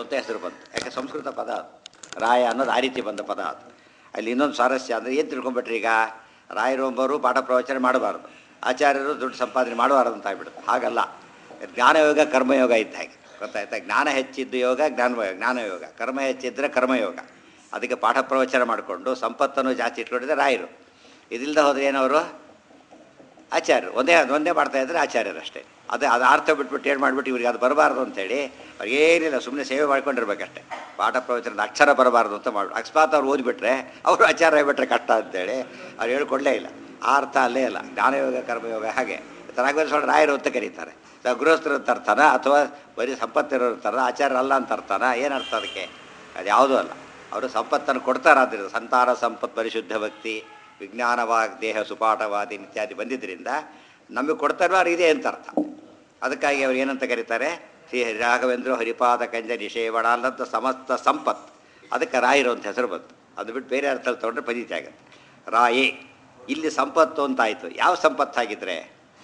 ಅಂತ ಹೆಸರು ಬಂತು ಯಾಕೆ ಸಂಸ್ಕೃತ ಪದ ಅದು ರಾಯ ಅನ್ನೋದು ಆ ರೀತಿ ಬಂದ ಪದ ಅದು ಅಲ್ಲಿ ಇನ್ನೊಂದು ಸ್ವಾರಸ್ಯ ಅಂದರೆ ಏನು ತಿಳ್ಕೊಂಬಿಟ್ರಿ ಈಗ ರಾಯರು ಒಬ್ಬರು ಪಾಠ ಪ್ರವಚನ ಮಾಡಬಾರ್ದು ಆಚಾರ್ಯರು ದುಡ್ಡು ಸಂಪಾದನೆ ಮಾಡಬಾರ್ದು ಅಂತ ಆಗ್ಬಿಡುತ್ತೆ ಹಾಗಲ್ಲ ಜ್ಞಾನಯೋಗ ಕರ್ಮಯೋಗ ಇದ್ದ ಹಾಗೆ ಗೊತ್ತಾಯ್ತಾ ಜ್ಞಾನ ಹೆಚ್ಚಿದ್ದು ಯೋಗ ಜ್ಞಾನ ಜ್ಞಾನಯೋಗ ಕರ್ಮ ಹೆಚ್ಚಿದ್ರೆ ಕರ್ಮಯೋಗ ಅದಕ್ಕೆ ಪಾಠ ಪ್ರವಚನ ಮಾಡಿಕೊಂಡು ಸಂಪತ್ತನ್ನು ಜಾಸ್ತಿ ಇಟ್ಕೊಂಡಿದ್ದೆ ರಾಯರು ಇದಿಲ್ಲದೆ ಹೋದ್ರೆ ಏನವರು ಆಚಾರ್ಯರು ಒಂದೇ ಒಂದೇ ಮಾಡ್ತಾ ಇದ್ರೆ ಆಚಾರ್ಯರು ಅಷ್ಟೇ ಅದು ಅದು ಅರ್ಥ ಬಿಟ್ಬಿಟ್ಟು ಏನು ಮಾಡಿಬಿಟ್ಟು ಇವ್ರಿಗೆ ಅದು ಬರಬಾರ್ದು ಅಂತೇಳಿ ಅವ್ರಿಗೆ ಏನಿಲ್ಲ ಸುಮ್ಮನೆ ಸೇವೆ ಮಾಡ್ಕೊಂಡಿರ್ಬೇಕಷ್ಟೇ ಪಾಠ ಪ್ರವಚನದ ಅಕ್ಷರ ಬರಬಾರ್ದು ಅಂತ ಮಾಡಿ ಅಕಸ್ಮಾತ್ ಅವ್ರು ಓದಿಬಿಟ್ರೆ ಅವರು ಆಚಾರ ಆಗಿಬಿಟ್ರೆ ಕಷ್ಟ ಅಂತೇಳಿ ಅವ್ರು ಹೇಳ್ಕೊಡ್ಲೇ ಇಲ್ಲ ಆ ಅರ್ಥ ಅಲ್ಲೇ ಇಲ್ಲ ಜ್ಞಾನಯೋಗ ಕರ್ಮಯೋಗ ಹಾಗೆ ರಾಘವೇಶ್ವರ ರಾಯರು ಅಂತ ಕರೀತಾರೆ ಸ- ಗೃಹಸ್ಥರು ಅಂತ ಅರ್ಥನ ಅಥವಾ ಬರೀ ಸಂಪತ್ತಿರೋ ಅಂತಾರ ಆಚಾರ್ಯ ಅಲ್ಲ ಅಂತ ಅರ್ಥನ ಏನು ಅರ್ಥ ಅದಕ್ಕೆ ಅದು ಯಾವುದೂ ಅಲ್ಲ ಅವರು ಸಂಪತ್ತನ್ನು ಕೊಡ್ತಾರಾದ್ರಿಂದ ಸಂತಾನ ಸಂಪತ್ ಪರಿಶುದ್ಧ ಭಕ್ತಿ ವಿಜ್ಞಾನವಾಗ್ ದೇಹ ಸುಪಾಠವಾದಿ ಇತ್ಯಾದಿ ಬಂದಿದ್ದರಿಂದ ನಮಗೆ ಕೊಡ್ತಾರೋ ಅವ್ರು ಇದೆ ಅಂತ ಅರ್ಥ ಅದಕ್ಕಾಗಿ ಅವ್ರು ಏನಂತ ಕರೀತಾರೆ ಶ್ರೀ ರಾಘವೇಂದ್ರ ಹರಿಪಾದ ಕಂಜ ನಿಷೇವಣ ಅನ್ನಂಥ ಸಮಸ್ತ ಸಂಪತ್ ಅದಕ್ಕೆ ರಾಯರು ಅಂತ ಹೆಸರು ಬಂತು ಅದು ಬಿಟ್ಟು ಬೇರೆ ಅರ್ಥದಲ್ಲಿ ತೊಗೊಂಡ್ರೆ ಪದೀತಿ ಆಗುತ್ತೆ ರಾಯೇ ಇಲ್ಲಿ ಸಂಪತ್ತು ಅಂತ ಆಯಿತು ಯಾವ ಸಂಪತ್ತಾಗಿದ್ರೆ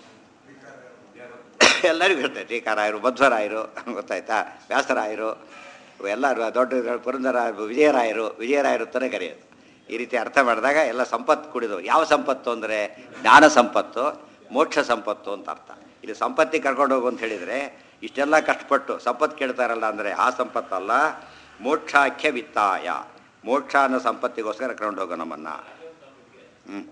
ಎಲ್ಲರಿಗೂ ಇರ್ತದೆ ಟೀಕಾರಾಯರು ಮಧ್ವರಾಯರು ಗೊತ್ತಾಯ್ತಾ ವ್ಯಾಸರಾಯರು ಎಲ್ಲರೂ ದೊಡ್ಡ ಪುರಂದರ ವಿಜಯರಾಯರು ವಿಜಯರಾಯರು ಅಂತಲೇ ಕರೆಯೋದು ಈ ರೀತಿ ಅರ್ಥ ಮಾಡಿದಾಗ ಎಲ್ಲ ಸಂಪತ್ತು ಕುಡಿದು ಯಾವ ಸಂಪತ್ತು ಅಂದರೆ ಜ್ಞಾನ ಸಂಪತ್ತು ಮೋಕ್ಷ ಸಂಪತ್ತು ಅಂತ ಅರ್ಥ ಇಲ್ಲಿ ಸಂಪತ್ತಿಗೆ ಕರ್ಕೊಂಡು ಹೋಗು ಅಂತ ಹೇಳಿದರೆ ಇಷ್ಟೆಲ್ಲ ಕಷ್ಟಪಟ್ಟು ಸಂಪತ್ತು ಕೇಳ್ತಾರಲ್ಲ ಅಂದರೆ ಆ ಸಂಪತ್ತಲ್ಲ ಮೋಕ್ಷಾಖ್ಯ ವಿತ್ತಾಯ ಮೋಕ್ಷ ಅನ್ನೋ ಸಂಪತ್ತಿಗೋಸ್ಕರ ಕರ್ಕೊಂಡು ಹೋಗೋ ನಮ್ಮನ್ನು ಹ್ಞೂ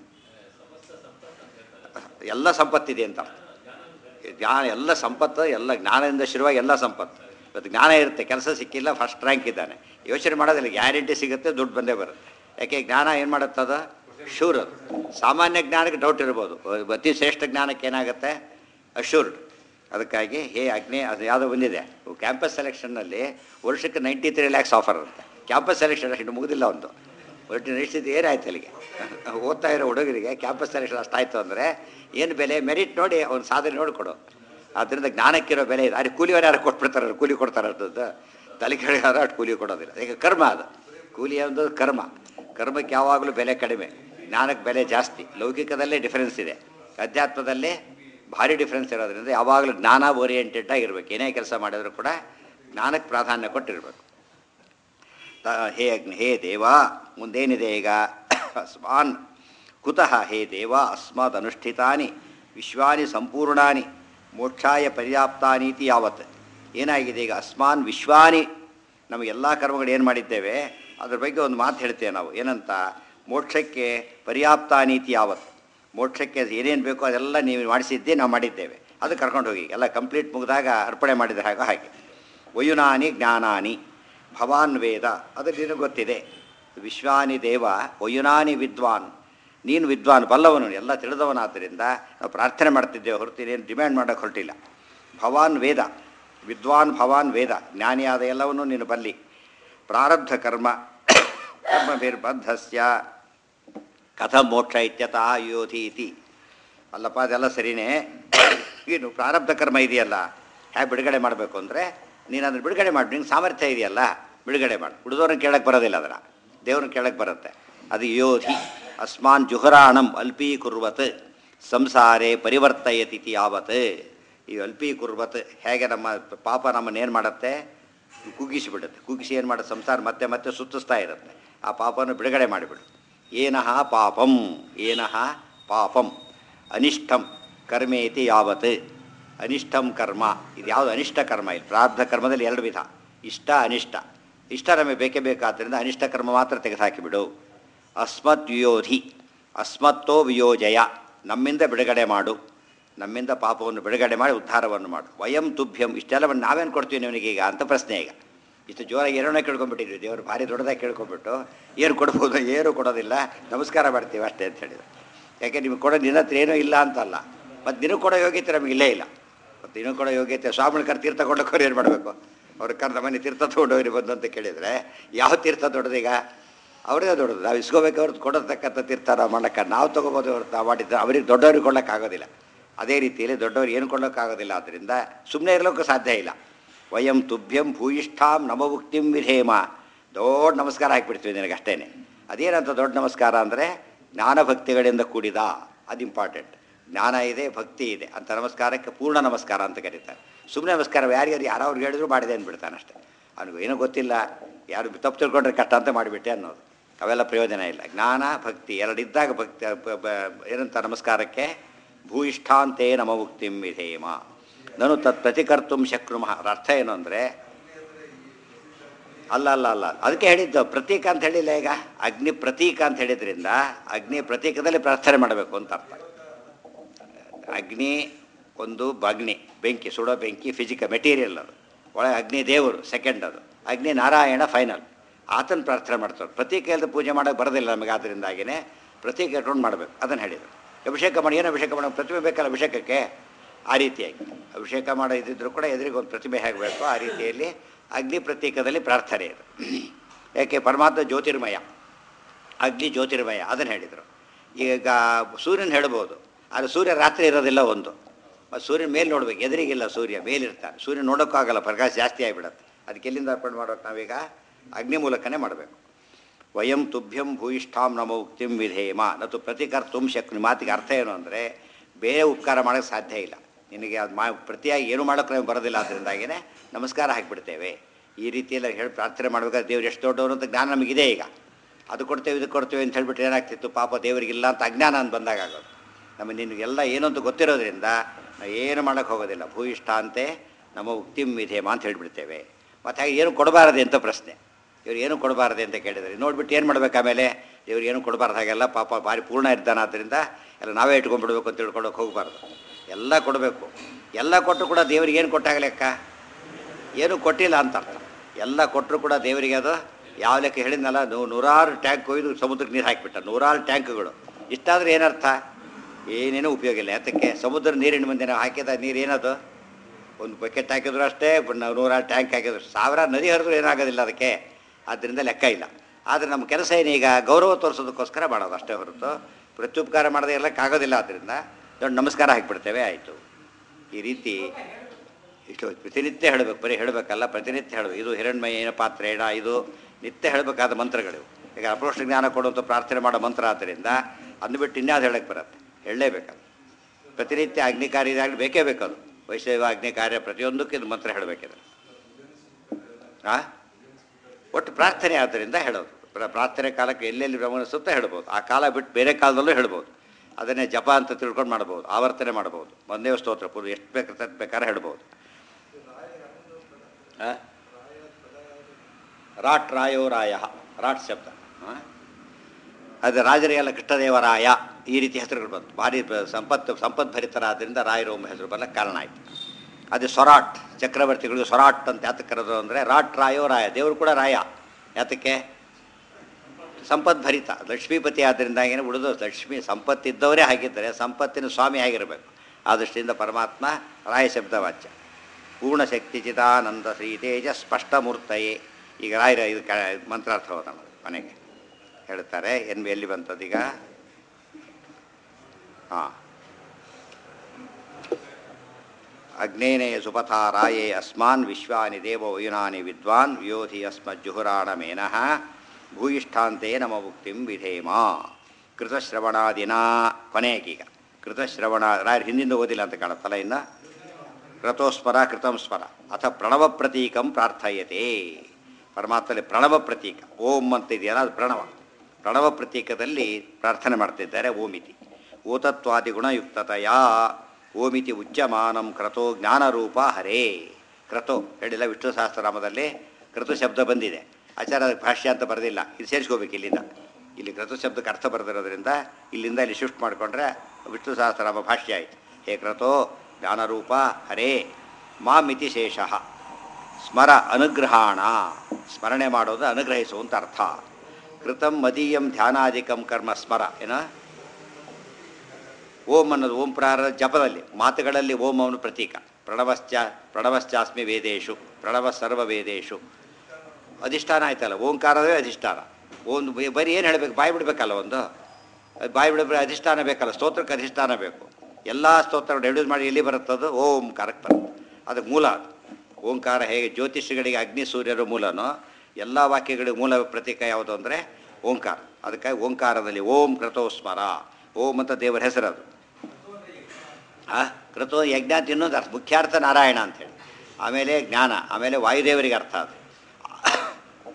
ಎಲ್ಲ ಸಂಪತ್ತಿದೆ ಅಂತ ಅರ್ಥ ಜ್ಞಾನ ಎಲ್ಲ ಸಂಪತ್ತು ಎಲ್ಲ ಜ್ಞಾನದಿಂದ ಶುರುವಾಗಿ ಎಲ್ಲ ಸಂಪತ್ತು ಇವತ್ತು ಜ್ಞಾನ ಇರುತ್ತೆ ಕೆಲಸ ಸಿಕ್ಕಿಲ್ಲ ಫಸ್ಟ್ ರ್ಯಾಂಕ್ ಇದ್ದಾನೆ ಯೋಚನೆ ಮಾಡೋದಿಲ್ಲ ಗ್ಯಾರಂಟಿ ಸಿಗುತ್ತೆ ದುಡ್ಡು ಬಂದೇ ಬರುತ್ತೆ ಯಾಕೆ ಜ್ಞಾನ ಏನು ಮಾಡುತ್ತದ ಶೂರ್ ಅದು ಸಾಮಾನ್ಯ ಜ್ಞಾನಕ್ಕೆ ಡೌಟ್ ಇರ್ಬೋದು ಅತಿ ಶ್ರೇಷ್ಠ ಜ್ಞಾನಕ್ಕೆ ಏನಾಗುತ್ತೆ ಅಶೂರ್ಡ್ ಅದಕ್ಕಾಗಿ ಹೇ ಅಗ್ನಿ ಅದು ಯಾವುದೋ ಬಂದಿದೆ ಕ್ಯಾಂಪಸ್ ಸೆಲೆಕ್ಷನ್ನಲ್ಲಿ ವರ್ಷಕ್ಕೆ ನೈಂಟಿ ತ್ರೀ ಲ್ಯಾಕ್ಸ್ ಆಫರ್ ಇರುತ್ತೆ ಕ್ಯಾಂಪಸ್ ಸೆಲೆಕ್ಷನ್ ಇನ್ನು ಮುಗಿದಿಲ್ಲ ಒಂದು ಒಟ್ಟು ನಡೆಸಿದ್ದು ಏನಾಯ್ತು ಅಲ್ಲಿಗೆ ಓದ್ತಾ ಇರೋ ಹುಡುಗರಿಗೆ ಕ್ಯಾಂಪಸ್ ಸೆಲೆಕ್ಷನ್ ಅಷ್ಟಾಯ್ತು ಅಂದರೆ ಏನು ಬೆಲೆ ಮೆರಿಟ್ ನೋಡಿ ಅವ್ನ ಸಾಧನೆ ನೋಡಿ ಕೊಡು ಆದ್ದರಿಂದ ಜ್ಞಾನಕ್ಕಿರೋ ಬೆಲೆ ಇದೆ ಅಲ್ಲಿ ಕೂಲಿಯವರು ಯಾರು ಕೊಟ್ಬಿಡ್ತಾರೆ ಕೂಲಿ ಕೊಡ್ತಾರೆ ಅಂತದ್ದು ತಲೆ ಕೆಳಗಾದ್ರೆ ಅಷ್ಟು ಕೂಲಿ ಕೊಡೋದಿಲ್ಲ ಈಗ ಕರ್ಮ ಅದು ಕೂಲಿ ಒಂದು ಕರ್ಮ ಕರ್ಮಕ್ಕೆ ಯಾವಾಗಲೂ ಬೆಲೆ ಕಡಿಮೆ ಜ್ಞಾನಕ್ಕೆ ಬೆಲೆ ಜಾಸ್ತಿ ಲೌಕಿಕದಲ್ಲೇ ಡಿಫರೆನ್ಸ್ ಇದೆ ಅಧ್ಯಾತ್ಮದಲ್ಲಿ ಭಾರಿ ಡಿಫ್ರೆನ್ಸ್ ಇರೋದ್ರಿಂದ ಯಾವಾಗಲೂ ಜ್ಞಾನ ಓರಿಯೆಂಟೆಡ್ ಆಗಿರ್ಬೇಕು ಏನೇ ಕೆಲಸ ಮಾಡಿದ್ರು ಕೂಡ ಜ್ಞಾನಕ್ಕೆ ಪ್ರಾಧಾನ್ಯ ಕೊಟ್ಟಿರಬೇಕು ತ ಹೇ ಅಗ್ನಿ ಹೇ ದೇವ ಮುಂದೇನಿದೆ ಈಗ ಅಸ್ಮಾನ್ ಕುತಃ ಹೇ ದೇವ ಅಸ್ಮಾತ್ ಅನುಷ್ಠಿತಾನಿ ವಿಶ್ವಾನಿ ಸಂಪೂರ್ಣಾನಿ ಮೋಕ್ಷಾಯ ಪರ್ಯಾಪ್ತಾನೀತಿ ಯಾವತ್ ಏನಾಗಿದೆ ಈಗ ಅಸ್ಮಾನ್ ವಿಶ್ವಾನಿ ನಮಗೆಲ್ಲ ಕರ್ಮಗಳು ಏನು ಮಾಡಿದ್ದೇವೆ ಅದ್ರ ಬಗ್ಗೆ ಒಂದು ಮಾತು ಹೇಳ್ತೇವೆ ನಾವು ಏನಂತ ಮೋಕ್ಷಕ್ಕೆ ಪರ್ಯಾಪ್ತಾನೀತಿ ಯಾವತ್ ಮೋಕ್ಷಕ್ಕೆ ಏನೇನು ಬೇಕೋ ಅದೆಲ್ಲ ನೀವು ಮಾಡಿಸಿದ್ದೇ ನಾವು ಮಾಡಿದ್ದೇವೆ ಅದು ಕರ್ಕೊಂಡು ಹೋಗಿ ಎಲ್ಲ ಕಂಪ್ಲೀಟ್ ಮುಗಿದಾಗ ಅರ್ಪಣೆ ಮಾಡಿದ ಹಾಗೆ ಹಾಗೆ ವಯುನಾನಿ ಜ್ಞಾನಾನಿ ಭವಾನ್ ವೇದ ಅದು ನಿನಗೆ ಗೊತ್ತಿದೆ ವಿಶ್ವಾನಿ ದೇವ ವಯುನಾನಿ ವಿದ್ವಾನ್ ನೀನು ವಿದ್ವಾನ್ ಬಲ್ಲವನು ಎಲ್ಲ ತಿಳಿದವನಾದ್ದರಿಂದ ನಾವು ಪ್ರಾರ್ಥನೆ ಮಾಡ್ತಿದ್ದೇವೆ ಹೊರತು ಏನು ಡಿಮ್ಯಾಂಡ್ ಮಾಡೋಕ್ಕೆ ಹೊರಟಿಲ್ಲ ಭವಾನ್ ವೇದ ವಿದ್ವಾನ್ ಭವಾನ್ ವೇದ ಜ್ಞಾನಿಯಾದ ಎಲ್ಲವನ್ನೂ ನೀನು ಬಲ್ಲಿ ಪ್ರಾರಬ್ಧ ಕರ್ಮ ಕರ್ಮಭಿರ್ಬದ್ಧಸ್ಯ ಕಥಂ ಮೋಕ್ಷ ಇತ್ಯತಃ ಯೋಧಿ ಇತಿ ಅಲ್ಲಪ್ಪ ಅದೆಲ್ಲ ಸರಿನೇ ಏನು ಪ್ರಾರಬ್ಧ ಕರ್ಮ ಇದೆಯಲ್ಲ ಹೇಗೆ ಬಿಡುಗಡೆ ಮಾಡಬೇಕು ಅಂದರೆ ನೀನು ಅದನ್ನು ಬಿಡುಗಡೆ ಮಾಡಿ ನಿಂಗೆ ಸಾಮರ್ಥ್ಯ ಇದೆಯಲ್ಲ ಬಿಡುಗಡೆ ಮಾಡಿ ಉಳಿದವ್ರನ್ನ ಕೇಳಕ್ಕೆ ಬರೋದಿಲ್ಲ ಅದರ ದೇವ್ರನ್ನ ಕೇಳಕ್ಕೆ ಬರುತ್ತೆ ಅದು ಯೋಧಿ ಅಸ್ಮಾನ್ ಜುಹರಾಣಂ ಅಲ್ಪೀಕುರ್ವತ್ ಸಂಸಾರೇ ಪರಿವರ್ತಯತಿಥಿ ಯಾವತ್ ಈ ಅಲ್ಪೀಕುರ್ವತ್ ಹೇಗೆ ನಮ್ಮ ಪಾಪ ನಮ್ಮನ್ನೇನು ಮಾಡುತ್ತೆ ಕುಗ್ಗಿಸಿಬಿಡುತ್ತೆ ಕುಗ್ಗಿಸಿ ಏನು ಮಾಡುತ್ತೆ ಸಂಸಾರ ಮತ್ತೆ ಮತ್ತೆ ಸುತ್ತಿಸ್ತಾ ಇರುತ್ತೆ ಆ ಪಾಪವನ್ನು ಬಿಡುಗಡೆ ಮಾಡಿಬಿಡು ಏನಃ ಪಾಪಂ ಏನಃ ಪಾಪಂ ಅನಿಷ್ಟಂ ಕರ್ಮೇತಿ ಯಾವತ್ ಅನಿಷ್ಟಂ ಕರ್ಮ ಇದು ಯಾವುದು ಅನಿಷ್ಟ ಕರ್ಮ ಇಲ್ಲಿ ಪ್ರಾರಬ್ಧ ಕರ್ಮದಲ್ಲಿ ಎರಡು ವಿಧ ಇಷ್ಟ ಅನಿಷ್ಟ ಇಷ್ಟ ನಮಗೆ ಬೇಕೇ ಬೇಕಾದ್ದರಿಂದ ಅನಿಷ್ಟ ಕರ್ಮ ಮಾತ್ರ ತೆಗೆದುಹಾಕಿಬಿಡು ಅಸ್ಮತ್ ವಿಯೋಧಿ ಅಸ್ಮತ್ತೋ ವಿಯೋಜಯ ನಮ್ಮಿಂದ ಬಿಡುಗಡೆ ಮಾಡು ನಮ್ಮಿಂದ ಪಾಪವನ್ನು ಬಿಡುಗಡೆ ಮಾಡಿ ಉದ್ಧಾರವನ್ನು ಮಾಡು ವಯಂ ತುಭ್ಯಂ ಇಷ್ಟೆಲ್ಲವನ್ನು ನಾವೇನು ಕೊಡ್ತೀವಿ ನಿನಗೆ ಈಗ ಅಂತ ಪ್ರಶ್ನೆ ಈಗ ಇಷ್ಟು ಜೋರಾಗಿ ಏನೋ ಕೇಳ್ಕೊಂಡ್ಬಿಟ್ಟಿದ್ವಿ ದೇವರು ಭಾರಿ ದೊಡ್ಡದಾಗಿ ಕೇಳ್ಕೊಂಡ್ಬಿಟ್ಟು ಏನು ಕೊಡ್ಬೋದು ಏನು ಕೊಡೋದಿಲ್ಲ ನಮಸ್ಕಾರ ಮಾಡ್ತೀವಿ ಅಷ್ಟೇ ಅಂತ ಹೇಳಿದ್ರು ಯಾಕೆ ನಿಮಗೆ ಕೊಡೋ ನಿನ್ನ ಹತ್ರ ಏನೂ ಇಲ್ಲ ಅಂತಲ್ಲ ಮತ್ತು ನಿನಗೆ ಕೊಡೋ ಯೋಗ್ಯತೆ ನಮಗೆ ಇಲ್ಲೇ ಇಲ್ಲ ಮತ್ತು ನಿನಗೆ ಕೊಡೋ ಯೋಗ್ಯತೆ ಸ್ವಾಮಿನ ಕರ್ ತೀರ್ಥ ಕೊಡೋಕೆ ಏನು ಮಾಡಬೇಕು ಅವ್ರ ಕರ್ದ ಮನೆ ತೀರ್ಥ ತೊಗೊಂಡವ್ರಿ ಬಂದು ಅಂತ ಕೇಳಿದರೆ ಯಾವ ತೀರ್ಥ ದೊಡ್ಡದೀಗ ಅವರೇ ದೊಡ್ಡದು ನಾವು ಇಸ್ಕೋಬೇಕು ಅವ್ರದ್ದು ಕೊಡತಕ್ಕಂಥ ತೀರ್ಥ ನಾವು ಮಾಡಕ್ಕೆ ನಾವು ತೊಗೋಬೋದು ಅವ್ರು ನಾವು ಮಾಡಿದ್ದು ಅವ್ರಿಗೆ ದೊಡ್ಡವ್ರಿಗೆ ಕೊಡೋಕ್ಕಾಗೋದಿಲ್ಲ ಅದೇ ರೀತಿಯಲ್ಲಿ ದೊಡ್ಡವ್ರು ಏನು ಕೊಡೋಕ್ಕಾಗೋದಿಲ್ಲ ಆದ್ದರಿಂದ ಸುಮ್ಮನೆ ಇರಲಿಕ್ಕೂ ಸಾಧ್ಯ ಇಲ್ಲ ವಯಂ ತುಭ್ಯಂ ಭೂಯಿಷ್ಠಾಂ ನಮಭುಕ್ತಿಂ ವಿಧೇಮ ದೊಡ್ಡ ನಮಸ್ಕಾರ ಹಾಕಿಬಿಡ್ತೀವಿ ನಿನಗೆ ಅಷ್ಟೇ ಅದೇನಂತ ದೊಡ್ಡ ನಮಸ್ಕಾರ ಅಂದರೆ ಜ್ಞಾನಭಕ್ತಿಗಳಿಂದ ಕೂಡಿದ ಅದು ಇಂಪಾರ್ಟೆಂಟ್ ಜ್ಞಾನ ಇದೆ ಭಕ್ತಿ ಇದೆ ಅಂತ ನಮಸ್ಕಾರಕ್ಕೆ ಪೂರ್ಣ ನಮಸ್ಕಾರ ಅಂತ ಕರೀತಾರೆ ಸುಮ್ಮನೆ ನಮಸ್ಕಾರ ಯಾರಿಗಾರು ಯಾರವ್ರಿಗೆ ಹೇಳಿದ್ರು ಮಾಡಿದೆ ಅಂದ್ಬಿಡ್ತಾನೆ ಅಷ್ಟೇ ಅವನಿಗೆ ಏನೂ ಗೊತ್ತಿಲ್ಲ ಯಾರು ತಪ್ಪು ತಿಳ್ಕೊಂಡ್ರೆ ಕಷ್ಟ ಅಂತ ಮಾಡಿಬಿಟ್ಟೆ ಅನ್ನೋದು ಅವೆಲ್ಲ ಪ್ರಯೋಜನ ಇಲ್ಲ ಜ್ಞಾನ ಭಕ್ತಿ ಎರಡಿದ್ದಾಗ ಭಕ್ತಿ ಬ- ಬ- ಏನಂತ ನಮಸ್ಕಾರಕ್ಕೆ ಭೂಯಿಷ್ಠಾಂತೆ ನಮ ಉಕ್ತಿಂ ವಿಧೇಮ ನಾನು ತತ್ ಪ್ರತಿಕರ್ತು ಶಕ್ನುಮಃ ಅದ್ರ ಅರ್ಥ ಏನು ಅಂದರೆ ಅಲ್ಲ ಅಲ್ಲ ಅಲ್ಲ ಅದಕ್ಕೆ ಹೇಳಿದ್ದು ಪ್ರತೀಕ ಅಂತ ಹೇಳಿಲ್ಲ ಈಗ ಅಗ್ನಿ ಪ್ರತೀಕ ಅಂತ ಹೇಳಿದ್ರಿಂದ ಅಗ್ನಿ ಪ್ರತೀಕದಲ್ಲಿ ಪ್ರಾರ್ಥನೆ ಮಾಡಬೇಕು ಅಂತ ಅರ್ಥ ಅಗ್ನಿ ಒಂದು ಅಗ್ನಿ ಬೆಂಕಿ ಸುಡೋ ಬೆಂಕಿ ಫಿಸಿಕ ಮೆಟೀರಿಯಲ್ ಅದು ಒಳಗೆ ಅಗ್ನಿ ದೇವರು ಸೆಕೆಂಡ್ ಅದು ಅಗ್ನಿ ನಾರಾಯಣ ಫೈನಲ್ ಆತನ ಪ್ರಾರ್ಥನೆ ಮಾಡ್ತಾರೆ ಪ್ರತೀಕ ಇಲ್ಲದೆ ಪೂಜೆ ಮಾಡೋಕ್ಕೆ ಬರೋದಿಲ್ಲ ನಮಗೆ ಆದ್ದರಿಂದಾಗಿಯೇ ಪ್ರತೀಕ ಇಟ್ಕೊಂಡು ಮಾಡಬೇಕು ಅದನ್ನು ಹೇಳಿದರು ಅಭಿಷೇಕ ಮಾಡಿ ಏನು ಅಭಿಷೇಕ ಮಾಡೋ ಪ್ರತಿಮೆ ಬೇಕಲ್ಲ ಅಭಿಷೇಕಕ್ಕೆ ಆ ರೀತಿಯಾಗಿ ಅಭಿಷೇಕ ಮಾಡೋ ಇದ್ದಿದ್ರು ಕೂಡ ಎದುರಿಗೆ ಒಂದು ಪ್ರತಿಮೆ ಹೇಗಬೇಕು ಆ ರೀತಿಯಲ್ಲಿ ಅಗ್ನಿ ಪ್ರತೀಕದಲ್ಲಿ ಪ್ರಾರ್ಥನೆ ಇದು ಯಾಕೆ ಪರಮಾತ್ಮ ಜ್ಯೋತಿರ್ಮಯ ಅಗ್ನಿ ಜ್ಯೋತಿರ್ಮಯ ಅದನ್ನು ಹೇಳಿದರು ಈಗ ಸೂರ್ಯನ ಹೇಳ್ಬೋದು ಆದರೆ ಸೂರ್ಯ ರಾತ್ರಿ ಇರೋದಿಲ್ಲ ಒಂದು ಮತ್ತು ಸೂರ್ಯನ ಮೇಲೆ ನೋಡ್ಬೇಕು ಎದುರಿಗಿಲ್ಲ ಸೂರ್ಯ ಮೇಲಿರ್ತಾನೆ ಸೂರ್ಯ ನೋಡೋಕ್ಕಾಗಲ್ಲ ಪ್ರಕಾಶ ಜಾಸ್ತಿ ಆಗಿಬಿಡತ್ತೆ ಅದಕ್ಕೆ ಎಲ್ಲಿಂದ ಅರ್ಪಣೆ ಮಾಡೋಕೆ ನಾವೀಗ ಅಗ್ನಿ ಮೂಲಕನೇ ಮಾಡಬೇಕು ವಯಂ ತುಭ್ಯಂ ಭೂಯಿಷ್ಠಾಂ ನಮ ಉಕ್ತಿಂ ವಿಧೇಮ ನತು ಪ್ರತಿಕರ್ತುಂ ಶಕ್ನು ಮಾತಿಗೆ ಅರ್ಥ ಏನು ಅಂದರೆ ಬೇರೆ ಉಪಕಾರ ಮಾಡೋಕ್ಕೆ ಸಾಧ್ಯ ಇಲ್ಲ ನಿನಗೆ ಅದು ಮಾ ಪ್ರತಿಯಾಗಿ ಏನು ಮಾಡೋಕ್ಕೆ ನಮಗೆ ಬರೋದಿಲ್ಲ ಅದರಿಂದಾಗಿಯೇ ನಮಸ್ಕಾರ ಹಾಕಿಬಿಡ್ತೇವೆ ಈ ರೀತಿಯೆಲ್ಲ ಹೇಳಿ ಪ್ರಾರ್ಥನೆ ಮಾಡಬೇಕಾದ್ರೆ ದೇವ್ರು ಎಷ್ಟು ದೊಡ್ಡವರು ಅಂತ ಜ್ಞಾನ ನಮಗಿದೆ ಈಗ ಅದು ಕೊಡ್ತೇವೆ ಇದು ಕೊಡ್ತೇವೆ ಅಂತ ಹೇಳ್ಬಿಟ್ಟು ಏನಾಗ್ತಿತ್ತು ಪಾಪ ದೇವರಿಗಿಲ್ಲ ಅಂತ ಅಜ್ಞಾನ ಅಂತ ಬಂದಾಗ ಆಗೋದು ನಮಗೆ ನಿನಗೆಲ್ಲ ಏನು ಅಂತ ಗೊತ್ತಿರೋದ್ರಿಂದ ನಾವು ಏನು ಮಾಡೋಕ್ಕೆ ಹೋಗೋದಿಲ್ಲ ಭೂಯಿಷ್ಠ ಅಂತೆ ನಮ್ಮ ಉಕ್ತಿಂ ವಿಧೇಮ ಅಂತ ಹೇಳ್ಬಿಡ್ತೇವೆ ಮತ್ತು ಹಾಗೆ ಏನು ಕೊಡಬಾರದೆ ಅಂತ ಪ್ರಶ್ನೆ ಇವ್ರು ಏನು ಕೊಡಬಾರದೆ ಅಂತ ಕೇಳಿದರೆ ನೋಡ್ಬಿಟ್ಟು ಏನು ಮಾಡ್ಬೇಕು ಆಮೇಲೆ ಇವ್ರು ಏನು ಕೊಡಬಾರ್ದು ಹಾಗೆಲ್ಲ ಪಾಪ ಭಾರಿ ಪೂರ್ಣ ಇದ್ದಾನ ಆದ್ದರಿಂದ ಎಲ್ಲ ನಾವೇ ಇಟ್ಕೊಂಡ್ಬಿಡ್ಬೇಕು ಅಂತ ತಿಳ್ಕೊಳಕ್ಕೆ ಹೋಗಬಾರ್ದು ಎಲ್ಲ ಕೊಡಬೇಕು ಎಲ್ಲ ಕೊಟ್ಟರು ಕೂಡ ದೇವರಿಗೆ ಏನು ಕೊಟ್ಟಾಗ ಲೆಕ್ಕ ಏನು ಕೊಟ್ಟಿಲ್ಲ ಅಂತ ಅರ್ಥ ಎಲ್ಲ ಕೊಟ್ಟರು ಕೂಡ ದೇವರಿಗೆ ಅದು ಯಾವ ಲೆಕ್ಕ ಹೇಳಿದ್ನಲ್ಲ ನೂ ನೂರಾರು ಟ್ಯಾಂಕ್ ಕೊಯ್ದು ಸಮುದ್ರಕ್ಕೆ ನೀರು ಹಾಕಿಬಿಟ್ಟ ನೂರಾರು ಟ್ಯಾಂಕ್ಗಳು ಇಷ್ಟಾದರೆ ಏನರ್ಥ ಏನೇನೂ ಉಪಯೋಗ ಇಲ್ಲ ಯಾತಕ್ಕೆ ಸಮುದ್ರ ನೀರಿನ ಮುಂದೆ ನಾವು ಹಾಕಿದ ನೀರು ಏನದು ಒಂದು ಬಕೆಟ್ ಹಾಕಿದ್ರು ಅಷ್ಟೇ ನಾವು ನೂರಾರು ಟ್ಯಾಂಕ್ ಹಾಕಿದ್ರು ಸಾವಿರಾರು ನದಿ ಹರಿದ್ರು ಏನಾಗೋದಿಲ್ಲ ಅದಕ್ಕೆ ಆದ್ದರಿಂದ ಲೆಕ್ಕ ಇಲ್ಲ ಆದರೆ ನಮ್ಮ ಕೆಲಸ ಏನೀಗ ಗೌರವ ತೋರಿಸೋದಕ್ಕೋಸ್ಕರ ಮಾಡೋದು ಅಷ್ಟೇ ಹೊರತು ಪ್ರತ್ಯುಪಕಾರ ಮಾಡದೆ ಎಲ್ಲಕ್ಕಾಗೋದಿಲ್ಲ ಆದ್ದರಿಂದ ದೊಡ್ಡ ನಮಸ್ಕಾರ ಹಾಕಿಬಿಡ್ತೇವೆ ಆಯಿತು ಈ ರೀತಿ ಇಷ್ಟು ಪ್ರತಿನಿತ್ಯ ಹೇಳಬೇಕು ಬರೀ ಹೇಳಬೇಕಲ್ಲ ಪ್ರತಿನಿತ್ಯ ಹೇಳಬೇಕು ಇದು ಹಿರಣ್ಮಯನ ಪಾತ್ರೇಣ ಇದು ನಿತ್ಯ ಹೇಳಬೇಕಾದ ಮಂತ್ರಗಳು ಈಗ ಅಪ್ರೋಷ್ಟ ಜ್ಞಾನ ಕೊಡುವಂಥ ಪ್ರಾರ್ಥನೆ ಮಾಡೋ ಮಂತ್ರ ಆದ್ದರಿಂದ ಅಂದ್ಬಿಟ್ಟು ಇನ್ಯಾವ್ದು ಹೇಳಕ್ಕೆ ಬರುತ್ತೆ ಹೇಳಲೇಬೇಕದು ಪ್ರತಿನಿತ್ಯ ಅಗ್ನಿ ಕಾರ್ಯ ಇದಾಗಲಿ ಬೇಕೇ ಬೇಕದು ವೈಷ್ಣವ ಅಗ್ನಿ ಕಾರ್ಯ ಪ್ರತಿಯೊಂದಕ್ಕೂ ಇದು ಮಂತ್ರ ಹೇಳಬೇಕಿದ್ರೆ ಆ ಒಟ್ಟು ಪ್ರಾರ್ಥನೆ ಆದ್ದರಿಂದ ಹೇಳೋದು ಪ್ರ- ಪ್ರಾರ್ಥನೆ ಕಾಲಕ್ಕೆ ಎಲ್ಲೆಲ್ಲಿ ಗಮನಿಸುತ್ತಾ ಹೇಳ್ಬೋದು ಆ ಕಾಲ ಬಿಟ್ಟು ಬೇರೆ ಕಾಲದಲ್ಲೂ ಹೇಳ್ಬೋದು ಅದನ್ನೇ ಜಪ ಅಂತ ತಿಳ್ಕೊಂಡು ಮಾಡ್ಬೋದು ಆವರ್ತನೆ ಮಾಡ್ಬೋದು ಒಂದೇ ಸ್ತೋತ್ರ ಪೂರ್ವ ಎಷ್ಟು ಬೇಕಾದ್ರೆ ಬೇಕಾದ್ರೆ ಹೇಳ್ಬೋದು ಆ? ರಾಟ್ ರಾಯೋ ರಾಯ ರಾಟ್ ಶಬ್ದ ಆ? ಅದು ರಾಜರಿಗೆಲ್ಲ ಕೃಷ್ಣದೇವರಾಯ ಈ ರೀತಿ ಹೆಸರುಗಳು ಬಂತು ಭಾರಿ ಬ- ಸಂಪತ್ತು ಸಂಪದ್ಭರಿತರಾದ್ರಿಂದ ರಾಯರು ಎಂಬ ಹೆಸರು ಬರಲಿಕ್ಕೆ ಕಾರಣ ಆಯಿತು ಅದು ಸ್ವರಾಟ್ ಚಕ್ರವರ್ತಿಗಳು ಸ್ವರಾಟ್ ಅಂತ ಯಾತಕ್ಕೆ ಕರೆದ್ರು ಅಂದರೆ ರಾಟ್ ರಾಯೋ ರಾಯ ದೇವರು ಕೂಡ ರಾಯ ಯಾತಕ್ಕೆ ಸಂಪದ್ಭರಿತ ಲಕ್ಷ್ಮೀಪತಿ ಆದ್ದರಿಂದ ಏನು ಉಳಿದು ಲಕ್ಷ್ಮಿ ಸಂಪತ್ತಿದ್ದವರೇ ಆಗಿದ್ದರೆ ಸಂಪತ್ತಿನ ಸ್ವಾಮಿ ಆಗಿರಬೇಕು ಆ ದೃಷ್ಟಿಯಿಂದ ಪರಮಾತ್ಮ ರಾಯ ಶಬ್ದವಾಚ್ಯ ಪೂರ್ಣ ಶಕ್ತಿ ಚಿದಾನಂದ ಶ್ರೀ ತೇಜ ಸ್ಪಷ್ಟ ಮೂರ್ತಯೇ ಈಗ ರಾಯರ ಇದು ಕ ಮಂತ್ರಾರ್ಥ ಹೋದಣ ಮನೆಗೆ ಹೇಳ್ತಾರೆ ಎನ್ ಎಲ್ಲಿ ಬಂತದೀಗ ಹಾಂ ಅಗ್ನೇನೇ ಸುಪಥಾ ರಾಯೇ ಅಸ್ಮಾನ್ ವಿಶ್ವಾನಿ ದೇವ ವಯುನಾನಿ ವಿದ್ವಾನ್ ವ್ಯೋಧಿ ಅಸ್ಮಜ್ಜುಹುರಾಣ ಮೇನಃ ಭೂಯಿಷ್ಠಾಂತೆ ನಮ ಮುಕ್ತಿಂ ವಿಧೇಮ ಕೃತಶ್ರವಣಾದಿನ ಕೊನೆಗೀಗ ಕೃತಶ್ರವಣ ರಾಯರು ಹಿಂದಿಂದ ಓದಿಲ್ಲ ಅಂತ ಕಾಣುತ್ತಲ್ಲ ಇನ್ನು ಕೃತೋಸ್ಮರ ಕೃತಂ ಸ್ಮರ ಅಥ ಪ್ರಣವ ಪ್ರತೀಕಂ ಪ್ರಾರ್ಥಯತೆ ಪರಮಾತ್ಮಲ್ಲಿ ಪ್ರಣವ ಪ್ರತೀಕ ಓಂ ಅಂತ ಇದೆಯಲ್ಲ ಅದು ಪ್ರಣವ ಪ್ರಣವ ಪ್ರತೀಕದಲ್ಲಿ ಪ್ರಾರ್ಥನೆ ಮಾಡ್ತಿದ್ದಾರೆ ಓಮಿತಿ ಓತತ್ವಾದಿ ಗುಣಯುಕ್ತತೆಯ ಓಮಿತಿ ಉಚ್ಯಮಾನಂ ಕ್ರತೋ ಜ್ಞಾನರೂಪ ಹರೇ ಕ್ರತೋ ಹೇಳಿಲ್ಲ ವಿಷ್ಣು ಸಹಸ್ರನಾಮದಲ್ಲಿ ಕ್ರತು ಶಬ್ದ ಬಂದಿದೆ ಆಚಾರ ಅದಕ್ಕೆ ಭಾಷ್ಯ ಅಂತ ಬರೆದಿಲ್ಲ ಇದು ಸೇರಿಸ್ಕೋಬೇಕು ಇಲ್ಲಿಂದ ಇಲ್ಲಿ ಕ್ರತು ಶಬ್ದಕ್ಕೆ ಅರ್ಥ ಬರೆದಿರೋದ್ರಿಂದ ಇಲ್ಲಿಂದ ಇಲ್ಲಿ ಶಿಫ್ಟ್ ಮಾಡಿಕೊಂಡ್ರೆ ವಿಷ್ಣು ಸಹಸ್ರನಾಮ ಭಾಷ್ಯ ಆಯಿತು ಹೇ ಕ್ರತೋ ಜ್ಞಾನರೂಪ ಹರೇ ಮಾಮಿತಿ ಶೇಷಃ ಸ್ಮರ ಅನುಗ್ರಹಾಣ ಸ್ಮರಣೆ ಮಾಡೋದು ಅನುಗ್ರಹಿಸುವಂತ ಅರ್ಥ ಕೃತಂ ಮದೀಯಂ ಧ್ಯಾನಾಧಿಕಂ ಕರ್ಮ ಸ್ಮರ ಏನ ಓಂ ಅನ್ನೋದು ಓಂ ಪ್ರಾರ ಜಪದಲ್ಲಿ ಮಾತುಗಳಲ್ಲಿ ಓಂ ಅವನು ಪ್ರತೀಕ ಪ್ರಣವಶ್ಚ ಪ್ರಣವಶ್ಚಾಸ್ಮಿ ವೇದೇಶು ಪ್ರಣವ ಸರ್ವ ವೇದೇಶು ಅಧಿಷ್ಠಾನ ಆಯ್ತಲ್ಲ ಓಂಕಾರವೇ ಅಧಿಷ್ಠಾನ ಒಂದು ಬ- ಬರೀ ಏನು ಹೇಳಬೇಕು ಬಾಯಿ ಬಿಡಬೇಕಲ್ಲ ಒಂದು ಅದು ಬಾಯಿ ಬಿಡಬೇಕು ಅಧಿಷ್ಠಾನ ಬೇಕಲ್ಲ ಸ್ತೋತ್ರಕ್ಕೆ ಅಧಿಷ್ಠಾನ ಬೇಕು ಎಲ್ಲ ಸ್ತೋತ್ರಗಳು ರೆಡ್ಯೂಸ್ ಮಾಡಿ ಎಲ್ಲಿ ಬರುತ್ತದು ಓಂಕಾರಕ್ಕೆ ಬರುತ್ತೆ ಅದಕ್ಕೆ ಮೂಲ ಅದು ಓಂಕಾರ ಹೇಗೆ ಜ್ಯೋತಿಷಿಗಳಿಗೆ ಅಗ್ನಿ ಸೂರ್ಯರು ಮೂಲನೋ ಎಲ್ಲ ವಾಕ್ಯಗಳಿಗೆ ಮೂಲ ಪ್ರತೀಕ ಯಾವುದು ಅಂದರೆ ಓಂಕಾರ ಅದಕ್ಕಾಗಿ ಓಂಕಾರದಲ್ಲಿ ಓಂ ಕ್ರತೋ ಸ್ಮರ ಓಂ ಅಂತ ದೇವರ ಹೆಸರದು ಆ ಕೃತೋ ಯಜ್ಞ ಅಂತ ಇನ್ನೊಂದು ಅರ್ಥ ಮುಖ್ಯಾರ್ಥ ನಾರಾಯಣ ಅಂಥೇಳಿ ಆಮೇಲೆ ಜ್ಞಾನ ಆಮೇಲೆ ವಾಯುದೇವರಿಗೆ ಅರ್ಥ ಅದು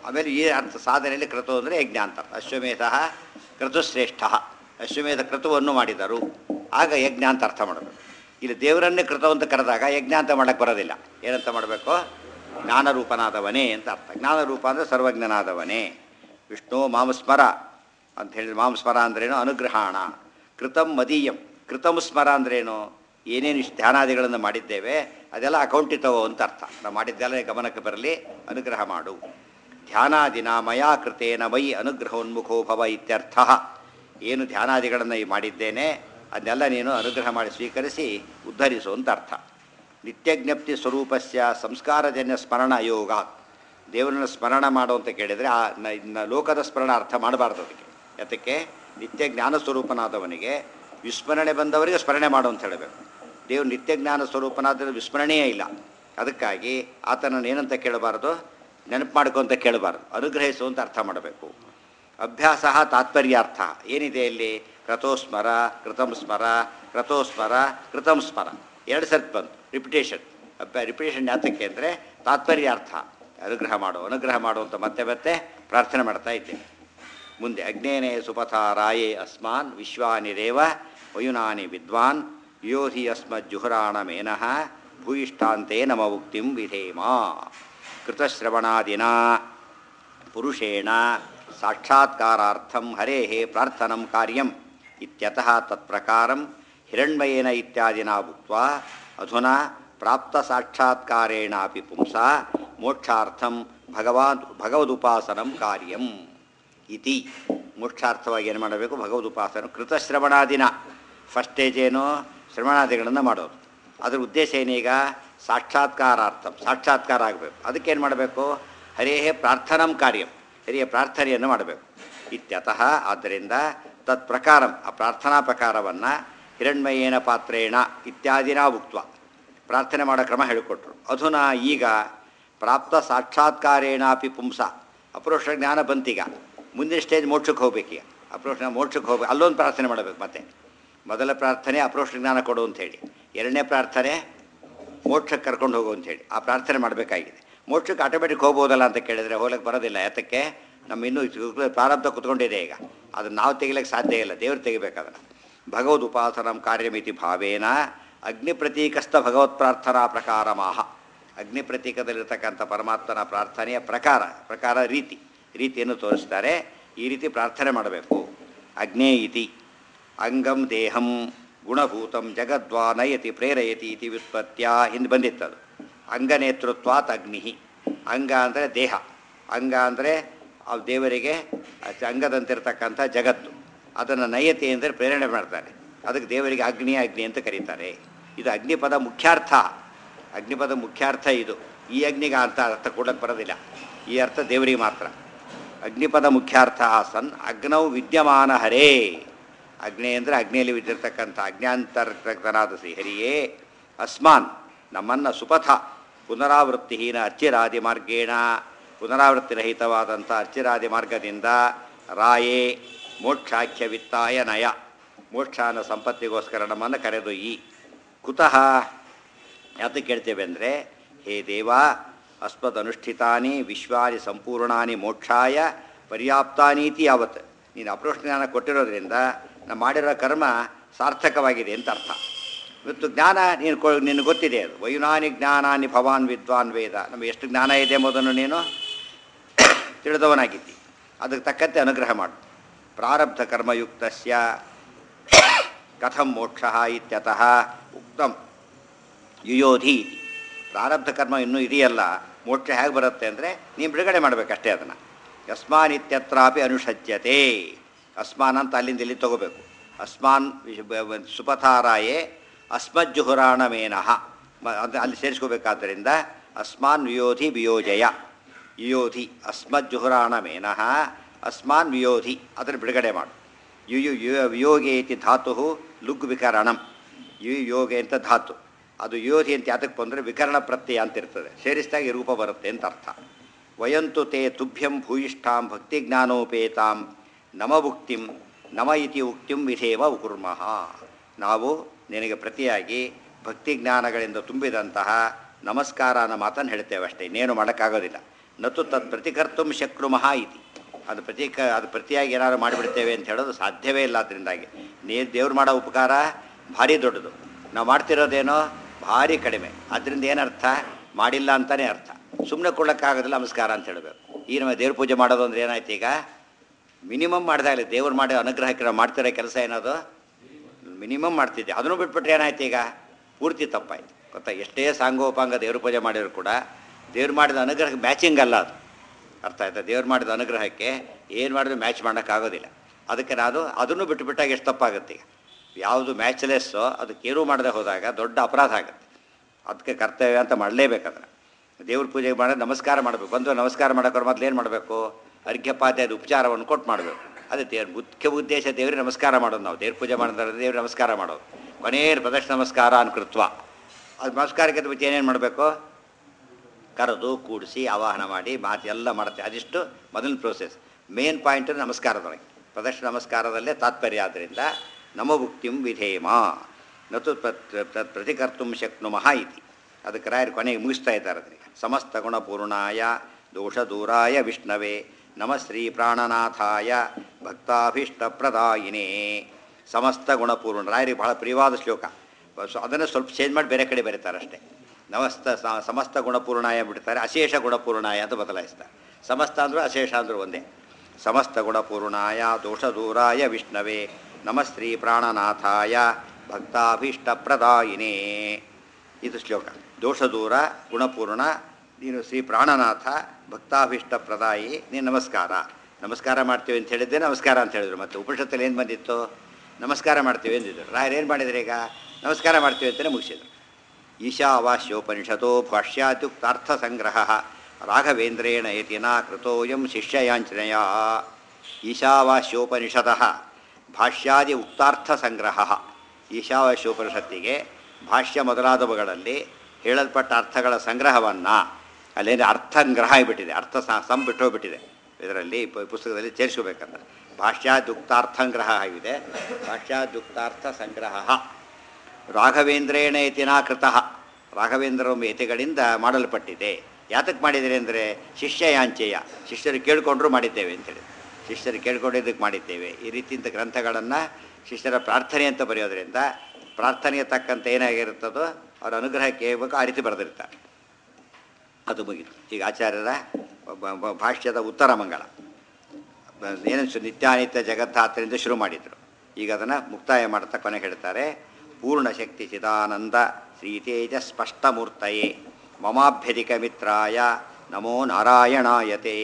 ಆಮೇಲೆ ಈ ಅರ್ಥ ಸಾಧನೆಯಲ್ಲಿ ಕ್ರತು ಅಂದರೆ ಯಜ್ಞ ಅಂತ ಅರ್ಥ. ಅಶ್ವಮೇಧ ಕ್ರತುಶ್ರೇಷ್ಠ ಅಶ್ವಮೇಧ ಕ್ರತುವನ್ನು ಮಾಡಿದರು ಆಗ ಯಜ್ಞ ಅಂತ ಅರ್ಥ ಮಾಡಬೇಕು ಇಲ್ಲಿ ದೇವರನ್ನೇ ಕೃತ ಅಂತ ಕರೆದಾಗ ಯಜ್ಞ ಅಂತ ಮಾಡಕ್ಕೆ ಬರೋದಿಲ್ಲ ಏನಂತ ಮಾಡಬೇಕು ಜ್ಞಾನರೂಪನಾದವನೇ ಅಂತ ಅರ್ಥ ಜ್ಞಾನರೂಪ ಅಂದರೆ ಸರ್ವಜ್ಞನಾದವನೇ ವಿಷ್ಣು ಮಾಮಸ್ಮರ ಅಂತ ಹೇಳಿದ್ರೆ ಮಾಮಸ್ಮರ ಅಂದ್ರೇನು ಅನುಗ್ರಹಾಣ ಕೃತಂ ಮದೀಯಂ ಕೃತಂ ಸ್ಮರ ಅಂದ್ರೇನು ಏನೇನು ಇಷ್ಟು ಧ್ಯಾನಾದಿಗಳನ್ನು ಮಾಡಿದ್ದೇವೆ ಅದೆಲ್ಲ ಅಕೌಂಟಿತವೋ ಅಂತ ಅರ್ಥ ನಾವು ಮಾಡಿದ್ದೆಲ್ಲ ಗಮನಕ್ಕೆ ಬರಲಿ ಅನುಗ್ರಹ ಮಾಡು ಧ್ಯಾನಾದಿನ ಮಯಾ ಕೃತೇನ ಮೈ ಅನುಗ್ರಹೋನ್ಮುಖೋ ಭವ ಇತ್ಯರ್ಥ ಏನು ಧ್ಯಾನಾದಿಗಳನ್ನು ಈ ಮಾಡಿದ್ದೇನೆ ಅದನ್ನೆಲ್ಲ ನೀನು ಅನುಗ್ರಹ ಮಾಡಿ ಸ್ವೀಕರಿಸಿ ಉದ್ಧರಿಸು ಅಂತ ಅರ್ಥ ನಿತ್ಯಜ್ಞಪ್ತಿ ಸ್ವರೂಪಸ್ಯ ಸಂಸ್ಕಾರಜನ್ಯ ಸ್ಮರಣ ಯೋಗ ದೇವರನ್ನ ಸ್ಮರಣ ಮಾಡು ಅಂತ ಕೇಳಿದರೆ ಆ ನ- ನ- ಲೋಕದ ಸ್ಮರಣ ಅರ್ಥ ಮಾಡಬಾರ್ದು ಅದಕ್ಕೆ ಯಾತಕ್ಕೆ ನಿತ್ಯ ಜ್ಞಾನ ಸ್ವರೂಪನಾದವನಿಗೆ ವಿಸ್ಮರಣೆ ಬಂದವರಿಗೆ ಸ್ಮರಣೆ ಮಾಡು ಅಂತ ಹೇಳಬೇಕು ದೇವರು ನಿತ್ಯ ಜ್ಞಾನ ಸ್ವರೂಪನಾದ ವಿಸ್ಮರಣೆಯೇ ಇಲ್ಲ ಅದಕ್ಕಾಗಿ ಆತನನ್ನು ಏನಂತ ಕೇಳಬಾರ್ದು ನೆನಪು ಮಾಡ್ಕೊಂತ ಕೇಳಬಾರ್ದು ಅನುಗ್ರಹಿಸು ಅಂತ ಅರ್ಥ ಮಾಡಬೇಕು ಅಭ್ಯಾಸ ತಾತ್ಪರ್ಯಾರ್ಥ ಏನಿದೆ ಇಲ್ಲಿ ಕ್ರತೋಸ್ಮರ ಕೃತಂ ಸ್ಮರ ಕ್ರತೋಸ್ಮರ ಕೃತಂ ಸ್ಮರ ಎರಡು ಸರ್ತಿ ಬಂತು ರಿಪಿಟೇಷನ್ ಅಭ್ಯ ರಿಪಿಟೇಷನ್ ಯಾತಕ್ಕೆ ಅಂದರೆ ತಾತ್ಪರ್ಯಾರ್ಥ ಅನುಗ್ರಹ ಮಾಡು ಅನುಗ್ರಹ ಮಾಡು ಅಂತ ಮತ್ತೆ ಮತ್ತೆ ಪ್ರಾರ್ಥನೆ ಮಾಡ್ತಾ ಇದ್ದೇನೆ ಮುಂದೆ ಅಗ್ನೇನೆ ಸುಪಥ ರಾಯೇ ಅಸ್ಮಾನ್ ವಿಶ್ವಾನಿರೇವ ವಯುನಾನಿ ವಿದ್ವಾನ್ ಯೋಧಿ ಅಸ್ಮಜ್ಜುಹುರಾಣ ಮೇನಃ ಭೂಯಿಷ್ಠಾಂತೆ ನಮ ಉಕ್ತಿಂ ವಿಧೇಮ ಕೃತಶ್ರವಣಾದಿನ ಪುರುಷೇಣ ಸಾಕ್ಷಾತ್ಕಾರಾರ್ಥಂ ಹರೇಃ ಪ್ರಾರ್ಥನಂ ಕಾರ್ಯಂ ಇತ್ಯತಃ ತತ್ಪ್ರಕಾರಂ ಹಿರಣ್ಮಯೇನ ಇತ್ಯಾದಿನಾ ಉಕ್ತ್ವಾ ಅಧುನಾ ಪ್ರಾಪ್ತ ಸಾಕ್ಷಾತ್ಕಾರೇಣಾಪಿ ಪುಂಸ ಮೋಕ್ಷಾರ್ಥಂ ಭಗವಾನ್ ಭಗವದುಪಾಸನಂ ಕಾರ್ಯಂ ಇತಿ ಮೋಕ್ಷಾರ್ಥವಾಗಿ ಏನು ಮಾಡಬೇಕು ಭಗವದುಪಾಸನ ಕೃತಶ್ರವಣಾದಿನ ಫಸ್ಟ್ ಸ್ಟೇಜ್ ಏನು ಶ್ರವಣಾದಿಗಳನ್ನು ಮಾಡೋದು ಅದರ ಉದ್ದೇಶ ಏನೀಗ ಸಾಕ್ಷಾತ್ಕಾರಾರ್ಥಂ ಸಾಕ್ಷಾತ್ಕಾರ ಆಗಬೇಕು ಅದಕ್ಕೇನು ಮಾಡಬೇಕು ಹರಿಯೇ ಪ್ರಾರ್ಥನಂ ಕಾರ್ಯಂ ಹರಿಯ ಪ್ರಾರ್ಥನೆಯನ್ನು ಮಾಡಬೇಕು ಇತ್ಯತಃ ಆದ್ದರಿಂದ ತತ್ ಪ್ರಕಾರ ಆ ಪ್ರಾರ್ಥನಾ ಪ್ರಕಾರವನ್ನು ಹಿರಣ್ಮಯೇನ ಪಾತ್ರೇಣ ಇತ್ಯಾದಿನ ಉಕ್ತ್ವ ಪ್ರಾರ್ಥನೆ ಮಾಡೋ ಕ್ರಮ ಹೇಳಿಕೊಟ್ರು ಅಧುನಾ ಈಗ ಪ್ರಾಪ್ತ ಸಾಕ್ಷಾತ್ಕಾರೇಣಾಪಿ ಪುಂಸ ಅಪರೋಕ್ಷ ಜ್ಞಾನ ಬಂತೀಗ ಮುಂದಿನ ಸ್ಟೇಜ್ ಮೋಕ್ಷಕ್ಕೆ ಹೋಗ್ಬೇಕೀಗ ಅಪರೋಕ್ಷ ಮೋಕ್ಷಕ್ಕೆ ಹೋಗ್ಬೇಕು ಅಲ್ಲೊಂದು ಪ್ರಾರ್ಥನೆ ಮಾಡಬೇಕು ಮತ್ತೆ ಮೊದಲ ಪ್ರಾರ್ಥನೆ ಅಪರೋಕ್ಷ ಜ್ಞಾನ ಕೊಡು ಅಂಥೇಳಿ ಎರಡನೇ ಪ್ರಾರ್ಥನೆ ಮೋಕ್ಷಕ್ಕೆ ಕರ್ಕೊಂಡು ಹೋಗು ಅಂಥೇಳಿ ಆ ಪ್ರಾರ್ಥನೆ ಮಾಡಬೇಕಾಗಿದೆ ಮೋಕ್ಷಕ್ಕೆ ಆಟೋಮೆಟಿಕ್ ಹೋಗ್ಬೋದಲ್ಲ ಅಂತ ಕೇಳಿದರೆ ಹೋಗ್ಲಿಕ್ಕೆ ಬರೋದಿಲ್ಲ ಯಾತಕ್ಕೆ ನಮ್ಮ ಇನ್ನೂ ಇದು ಪ್ರಾರಬ್ಧ ಕುತ್ಕೊಂಡಿದೆ ಈಗ ಅದನ್ನು ನಾವು ತೆಗಿಲಿಕ್ಕೆ ಸಾಧ್ಯ ಇಲ್ಲ ದೇವರು ತೆಗಿಬೇಕಾದ್ರೆ ಭಗವದ್ ಉಪಾಸನಂ ಕಾರ್ಯಮಿತಿ ಭಾವೇನ ಅಗ್ನಿ ಪ್ರತೀಕಸ್ಥ ಭಗವತ್ ಪ್ರಾರ್ಥನಾ ಪ್ರಕಾರ ಮಾಹ ಅಗ್ನಿ ಪ್ರತೀಕದಲ್ಲಿರ್ತಕ್ಕಂಥ ಪರಮಾತ್ಮನ ಪ್ರಾರ್ಥನೆಯ ಪ್ರಕಾರ ಪ್ರಕಾರ ರೀತಿ ರೀತಿಯನ್ನು ತೋರಿಸ್ತಾರೆ ಈ ರೀತಿ ಪ್ರಾರ್ಥನೆ ಮಾಡಬೇಕು ಅಗ್ನೇ ಇತಿ ಅಂಗಂ ದೇಹಂ ಗುಣಭೂತಂ ಜಗದ್ವಾ ನಯತಿ ಪ್ರೇರಯತಿ ಇತಿ ವ್ಯುತ್ಪತ್ತ್ಯ ಹಿಂದೆ ಬಂದಿತ್ತದು ಅಂಗನೇತೃತ್ವಾತ್ ಅಗ್ನಿ ಅಂಗ ಅಂದರೆ ದೇಹ ಅಂಗ ಅಂದರೆ ಆ ದೇವರಿಗೆ ಆ ಅಂಗದಂತಿರ್ತಕ್ಕಂಥ ಜಗತ್ತು ಅದನ್ನು ನಯತಿ ಅಂದರೆ ಪ್ರೇರಣೆ ಮಾಡ್ತಾರೆ ಅದಕ್ಕೆ ದೇವರಿಗೆ ಅಗ್ನಿ ಅಗ್ನಿ ಅಂತ ಕರೀತಾರೆ ಇದು ಅಗ್ನಿಪದ ಮುಖ್ಯಾರ್ಥ ಅಗ್ನಿಪದ ಮುಖ್ಯಾರ್ಥ ಇದು ಈ ಅಗ್ನಿಗೆ ಅಂತ ಅರ್ಥ ಕೊಡಕ್ಕೆ ಬರೋದಿಲ್ಲ ಈ ಅರ್ಥ ದೇವರಿಗೆ ಮಾತ್ರ ಅಗ್ನಿಪದ ಮುಖ್ಯಾರ್ಥ ಆಸನ್ ಅಗ್ನೌ ವಿದ್ಯಮಾನ ಹರೇ ಅಗ್ನಿ ಅಂದರೆ ಅಗ್ನಿಯಲ್ಲಿ ಬಿದ್ದಿರ್ತಕ್ಕಂಥ ಅಜ್ಞಾಂತರ್ಗತನಾದ ಶ್ರೀಹರಿಯೇ ಅಸ್ಮಾನ್ ನಮ್ಮನ್ನು ಸುಪಥ ಪುನರಾವೃತ್ತಿಹೀನ ಅರ್ಚಿರಾದಿ ಮಾರ್ಗೇಣ ಪುನರಾವೃತ್ತಿರಹಿತವಾದಂಥ ಅರ್ಚಿರಾದಿ ಮಾರ್ಗದಿಂದ ರಾಯೇ ಮೋಕ್ಷಾಖ್ಯ ವಿತ್ತಾಯ ನಯ ಮೋಕ್ಷಾನ ಸಂಪತ್ತಿಗೋಸ್ಕರ ನಮ್ಮನ್ನು ಕರೆದೊಯ್ಯಿ ಕುತಃ ಯಾತಕ್ಕೆ ಕೇಳ್ತೇವೆ ಅಂದರೆ ಹೇ ದೇವ ಅಸ್ಮದನುಷ್ಠಿತಾನಿ ವಿಶ್ವಾನಿ ಸಂಪೂರ್ಣಾನಿ ಮೋಕ್ಷಾಯ ಪರ್ಯಾಪ್ತಾನೀತಿ ಯಾವತ್ ನೀನು ಅಪ್ರೋಷ್ ಜ್ಞಾನ ಕೊಟ್ಟಿರೋದ್ರಿಂದ ನಾವು ಮಾಡಿರೋ ಕರ್ಮ ಸಾರ್ಥಕವಾಗಿದೆ ಅಂತ ಅರ್ಥ ಇವತ್ತು ಜ್ಞಾನ ನೀನು ಕೊ ನಿನಗೆ ಗೊತ್ತಿದೆ ಅದು ವಯುನಾನಿ ಜ್ಞಾನಾನಿ ಭವಾನ್ ವಿದ್ವಾನ್ ವೇದ ನಮಗೆ ಎಷ್ಟು ಜ್ಞಾನ ಇದೆ ಎಂಬುದನ್ನು ನೀನು ತಿಳಿದವನಾಗಿದ್ದಿ ಅದಕ್ಕೆ ತಕ್ಕಂತೆ ಅನುಗ್ರಹ ಮಾಡು ಪ್ರಾರಬ್ಧ ಕರ್ಮಯುಕ್ತಸ್ಯ ಕಥಂ ಮೋಕ್ಷ ಇತ್ಯತಃ ಉಕ್ತಂ ಯುಯೋಧಿ ಇತಿ ಪ್ರಾರಬ್ಧ ಕರ್ಮ ಇನ್ನೂ ಇದೆಯಲ್ಲ ಮೋಕ್ಷ ಹೇಗೆ ಬರುತ್ತೆ ಅಂದರೆ ನೀನು ಬಿಡುಗಡೆ ಮಾಡಬೇಕಷ್ಟೇ ಅದನ್ನು ಯಸ್ಮಾನ್ ಇತ್ಯತ್ರಾಪಿ ಅನುಷಜ್ಯತೆ ಅಸ್ಮಾನ್ ಅಂತ ಅಲ್ಲಿಂದ ಇಲ್ಲಿ ತಗೋಬೇಕು ಅಸ್ಮಾನ್ ವಿಶ್- ಬ- ಬ- ಸುಪಥಾರಾಯೇ ಅಸ್ಮಜ್ಜುಹುರಾಣ ಮೇನಃ ಮ- ಅದು ಅಲ್ಲಿ ಸೇರಿಸ್ಕೋಬೇಕಾದ್ದರಿಂದ ಅಸ್ಮಾನ್ ವಿಯೋಧಿ ವಿಯೋಜಯ ಯುಯೋಧಿ ಅಸ್ಮಜ್ಜುಹುರಾಣ ಮೇನಃ ಅಸ್ಮಾನ್ ವಿಯೋಧಿ ಅದನ್ನು ಬಿಡುಗಡೆ ಮಾಡು ಯು ಯು ಯು- ವಿಯೋಗೆ ಇತಿ ಧಾತು ಲುಗ್ ವಿಕರಣಂ ಯು ಯೋಗೆ ಅಂತ ಧಾತು ಅದು ಯೋಧಿ ಅಂತ ಯಾತಕ್ಕೆ ಬಂದರೆ ವಿಕರಣ ಪ್ರತ್ಯಯ ಅಂತ ಇರ್ತದೆ ಸೇರಿಸಿದಾಗ ಈ ರೂಪ ಬರುತ್ತೆ ಅಂತ ಅರ್ಥ ವಯಂತು ತೇ ತುಭ್ಯಂ ಭೂಯಿಷ್ಠಾಂ ಭಕ್ತಿ ಜ್ಞಾನೋಪೇತಾಂ ನಮಭುಕ್ತಿಂ ನಮ ಇತಿ ಉಕ್ತಿಂ ವಿಧೇವ ಕುರ್ಮಃ ನಾವು ನಿನಗೆ ಪ್ರತಿಯಾಗಿ ಭಕ್ತಿ ಜ್ಞಾನಗಳಿಂದ ತುಂಬಿದಂತಹ ನಮಸ್ಕಾರ ಅನ್ನೋ ಮಾತನ್ನು ಹೇಳ್ತೇವೆ ಅಷ್ಟೇ ಇನ್ನೇನು ಮಾಡೋಕ್ಕಾಗೋದಿಲ್ಲ ನತು ತತ್ ಪ್ರತಿಕರ್ತು ಶಕ್ನುಮಃ ಇತಿ ಅದು ಪ್ರತೀಕ ಅದು ಪ್ರತಿಯಾಗಿ ಏನಾದ್ರು ಮಾಡಿಬಿಡ್ತೇವೆ ಅಂತ ಹೇಳೋದು ಸಾಧ್ಯವೇ ಇಲ್ಲ ಅದರಿಂದಾಗಿ ನೀ ದೇವ್ರು ಮಾಡೋ ಉಪಕಾರ ಭಾರಿ ದೊಡ್ಡದು ನಾವು ಮಾಡ್ತಿರೋದೇನೋ ಭಾರಿ ಕಡಿಮೆ ಅದರಿಂದ ಏನರ್ಥ ಮಾಡಿಲ್ಲ ಅಂತಲೇ ಅರ್ಥ ಸುಮ್ಮನೆ ಕೊಡೋಕ್ಕಾಗೋದಿಲ್ಲ ನಮಸ್ಕಾರ ಅಂತ ಹೇಳಬೇಕು ಈ ನಮ್ಮ ದೇವ್ರ ಪೂಜೆ ಮಾಡೋದು ಅಂದ್ರೆ ಏನಾಯ್ತು ಈಗ ಮಿನಿಮಮ್ ಮಾಡಿದಾಗಲಿ ದೇವ್ರು ಮಾಡೋ ಅನುಗ್ರಹಕ್ಕೆ ನಾವು ಮಾಡ್ತಿರೋ ಕೆಲಸ ಏನದು ಮಿನಿಮಮ್ ಮಾಡ್ತಿದ್ದೆ ಅದನ್ನು ಬಿಟ್ಬಿಟ್ರೆ ಏನಾಯ್ತು ಈಗ ಪೂರ್ತಿ ತಪ್ಪಾಯ್ತು ಗೊತ್ತಾ ಎಷ್ಟೇ ಸಾಂಗೋಪಾಂಗ ದೇವ್ರ ಪೂಜೆ ಮಾಡಿದ್ರು ಕೂಡ ದೇವ್ರು ಮಾಡಿದ ಅನುಗ್ರಹಕ್ಕೆ ಮ್ಯಾಚಿಂಗ್ ಅಲ್ಲ ಅದು ಅರ್ಥ ಆಯ್ತಾ ದೇವ್ರು ಮಾಡಿದ ಅನುಗ್ರಹಕ್ಕೆ ಏನು ಮಾಡಿದ್ರು ಮ್ಯಾಚ್ ಮಾಡೋಕ್ಕಾಗೋದಿಲ್ಲ ಅದಕ್ಕೆ ನಾನು ಅದನ್ನು ಬಿಟ್ಟುಬಿಟ್ಟಾಗ ಎಷ್ಟು ತಪ್ಪಾಗುತ್ತೆ ಈಗ ಯಾವುದು ಮ್ಯಾಚ್ಲೆಸ್ಸೋ ಅದಕ್ಕೇನೂ ಮಾಡದೆ ಹೋದಾಗ ದೊಡ್ಡ ಅಪರಾಧ ಆಗುತ್ತೆ ಅದಕ್ಕೆ ಕರ್ತವ್ಯ ಅಂತ ಮಾಡಲೇಬೇಕಾದ್ರೆ ದೇವ್ರ ಪೂಜೆ ಮಾಡಿ ನಮಸ್ಕಾರ ಮಾಡಬೇಕು ಬಂದು ನಮಸ್ಕಾರ ಮಾಡೋಕ್ಕೋರು ಮೊದಲು ಏನು ಮಾಡಬೇಕು ಅರ್ಘ್ಯಪಾದ್ಯದ ಉಪಚಾರವನ್ನು ಕೊಟ್ಟು ಮಾಡಬೇಕು ಅದೇ ದೇವ್ರ ಮುಖ್ಯ ಉದ್ದೇಶ ದೇವ್ರಿಗೆ ನಮಸ್ಕಾರ ಮಾಡೋದು ನಾವು ದೇವ್ರ ಪೂಜೆ ಮಾಡಿದ್ರೆ ದೇವ್ರಿಗೆ ನಮಸ್ಕಾರ ಮಾಡೋದು ಕೊನೆಯ ಪ್ರದಕ್ಷಿಣ ನಮಸ್ಕಾರ ಅನ್ಕೃತ್ವ ಅದು ನಮಸ್ಕಾರಕ್ಕೆ ಬಿಟ್ಟು ಏನೇನು ಮಾಡಬೇಕು ಕರೆದು ಕೂಡಿಸಿ ಆವಾಹನ ಮಾಡಿ ಮಾತು ಎಲ್ಲ ಮಾಡುತ್ತೆ ಅದಿಷ್ಟು ಮೊದಲನೇ ಪ್ರೋಸೆಸ್ ಮೇನ್ ಪಾಯಿಂಟ್ ನಮಸ್ಕಾರದೊಳಗೆ ಪ್ರದಕ್ಷಿಣ ನಮಸ್ಕಾರದಲ್ಲೇ ತಾತ್ಪರ್ಯ ಆದ್ದರಿಂದ ನಮಭುಕ್ತಿಂ ವಿಧೇಮ ನತು ತತ್ ಪ್ರತಿಕರ್ತು ಶಕ್ನುಮಃ ಇತಿ ಅದಕ್ಕೆ ರಾಯರು ಕೊನೆಗೆ ಮುಗಿಸ್ತಾ ಇದ್ದಾರೆ ಅದಕ್ಕೆ ಸಮಸ್ತ ಗುಣಪೂರ್ಣಾಯ ದೋಷದೂರಾಯ ವಿಷ್ಣವೇ ನಮ ಶ್ರೀ ಪ್ರಾಣನಾಥಾಯ ಭಕ್ತಾಭೀಷ್ಟಪ್ರದಾಯಿನೇ ಸಮಸ್ತ ಗುಣಪೂರ್ಣ ರಾಯರಿಗೆ ಬಹಳ ಪ್ರಿಯವಾದ ಶ್ಲೋಕ ಸೊ ಅದನ್ನು ಸ್ವಲ್ಪ ಚೇಂಜ್ ಮಾಡಿ ಬೇರೆ ಕಡೆ ಬರೀತಾರೆ ಅಷ್ಟೇ ನಮಸ್ತ ಸ- ಸಮಸ್ತ ಗುಣಪೂರ್ಣಾಯ ಬಿಡ್ತಾರೆ ಅಶೇಷ ಗುಣಪೂರ್ಣಾಯ ಅಂತ ಬದಲಾಯಿಸ್ತಾರೆ ಸಮಸ್ತ ಅಂದರೂ ಅಶೇಷ ಅಂದರೂ ಒಂದೇ ಸಮಸ್ತ ಗುಣಪೂರ್ಣಾಯ ದೋಷದೂರಾಯ ವಿಷ್ಣವೇ ನಮಸ್ತ್ರೀ ಪ್ರಾಣನಾಥಾಯ ಭಕ್ತಾಭೀಷ್ಟಪ್ರದಾಯಿನೇ ಇದು ಶ್ಲೋಕ ದೋಷದೂರ ಗುಣಪೂರ್ಣ ನೀನು ಶ್ರೀ ಪ್ರಾಣನಾಥ ಭಕ್ತಾಭೀಷ್ಟಪ್ರದಾಯಿ ನೀನು ನಮಸ್ಕಾರ ನಮಸ್ಕಾರ ಮಾಡ್ತೀವಿ ಅಂತ ಹೇಳಿದ್ದೆ ನಮಸ್ಕಾರ ಅಂತ ಹೇಳಿದ್ರು ಮತ್ತು ಉಪನಿಷತ್ತಲ್ಲಿ ಏನು ಬಂದಿತ್ತು ನಮಸ್ಕಾರ ಮಾಡ್ತೀವಿ ಎಂದಿದ್ರು ರಾಯರು ಏನು ಮಾಡಿದ್ರು ಈಗ ನಮಸ್ಕಾರ ಮಾಡ್ತೀವಿ ಅಂತಲೇ ಮುಗಿಸಿದ್ರು ಈಶಾವಾಸ್ಯೋಪನಿಷತೋ ಭಾಷ್ಯಾತ್ಯುಕ್ತಾರ್ಥ ಸಂಗ್ರಹ ರಾಘವೇಂದ್ರೇಣ ಯತಿನ ಕೃತೋಯಂ ಶಿಷ್ಯಯಾಂಚನೆಯ ಈಶಾವಾಸ್ಯೋಪನಿಷತಃ ಭಾಷ್ಯಾದಿ ಉಕ್ತಾರ್ಥ ಸಂಗ್ರಹ ಈಶಾವಾಸ್ಯೋಪನಿಷತ್ತಿಗೆ ಭಾಷ್ಯ ಮೊದಲಾದವುಗಳಲ್ಲಿ ಹೇಳಲ್ಪಟ್ಟ ಅರ್ಥಗಳ ಸಂಗ್ರಹವನ್ನು ಅಲ್ಲೇನು ಅರ್ಥಂಗ್ರಹ ಆಗಿಬಿಟ್ಟಿದೆ ಅರ್ಥ ಸ- ಸಂ ಬಿಟ್ಟೋಗ್ಬಿಟ್ಟಿದೆ ಇದರಲ್ಲಿ ಪ- ಪುಸ್ತಕದಲ್ಲಿ ಸೇರಿಸ್ಕೋಬೇಕಂದ್ರೆ ಭಾಷ್ಯಾದ್ಯುಕ್ತಾರ್ಥಂಗ್ರಹ ಆಗಿದೆ ಭಾಷ್ಯಾದ್ಯುಕ್ತಾರ್ಥ ಸಂಗ್ರಹ ರಾಘವೇಂದ್ರೇಣ ಯತಿನಾ ಕೃತಃ ರಾಘವೇಂದ್ರ ಯತಿಗಳಿಂದ ಮಾಡಲ್ಪಟ್ಟಿದೆ ಯಾತಕ್ಕೆ ಮಾಡಿದರೆ ಅಂದರೆ ಶಿಷ್ಯ ಯಾಂಚೆಯ ಶಿಷ್ಯರು ಕೇಳಿಕೊಂಡ್ರು ಮಾಡಿದ್ದೇವೆ ಅಂತೇಳಿ ಶಿಷ್ಯರು ಕೇಳ್ಕೊಂಡಿದ್ದಕ್ಕೆ ಮಾಡಿದ್ದೇವೆ ಈ ರೀತಿಯಿಂದ ಗ್ರಂಥಗಳನ್ನು ಶಿಷ್ಯರ ಪ್ರಾರ್ಥನೆ ಅಂತ ಬರೆಯೋದ್ರಿಂದ ಪ್ರಾರ್ಥನೆಗೆ ತಕ್ಕಂತೆ ಏನಾಗಿರುತ್ತದೋ ಅವರ ಅನುಗ್ರಹಕ್ಕೆ ಹೇಳ್ಬೇಕು ಆ ರೀತಿ ಬರೆದಿರ್ತಾರೆ ಅದು ಮುಗಿತು ಈಗ ಆಚಾರ್ಯರ ಬ- ಬ- ಭಾಷ್ಯದ ಉತ್ತರ ಮಂಗಳ ಬ- ಏನು ಸು- ನಿತ್ಯಾನಿತ್ಯ ಜಗತ್ತಾತ್ರಿಂದ ಶುರು ಮಾಡಿದರು ಈಗ ಅದನ್ನು ಮುಕ್ತಾಯ ಮಾಡ್ತಾ ಕೊನೆ ಹೇಳ್ತಾರೆ ಪೂರ್ಣ ಶಕ್ತಿ ಚಿದಾನಂದ ಶ್ರೀತೇಜ ಸ್ಪಷ್ಟಮೂರ್ತಯೇ ಮಮಾಭ್ಯಧಿಕ ಮಿತ್ರಾಯ ನಮೋ ನಾರಾಯಣಾಯತೆ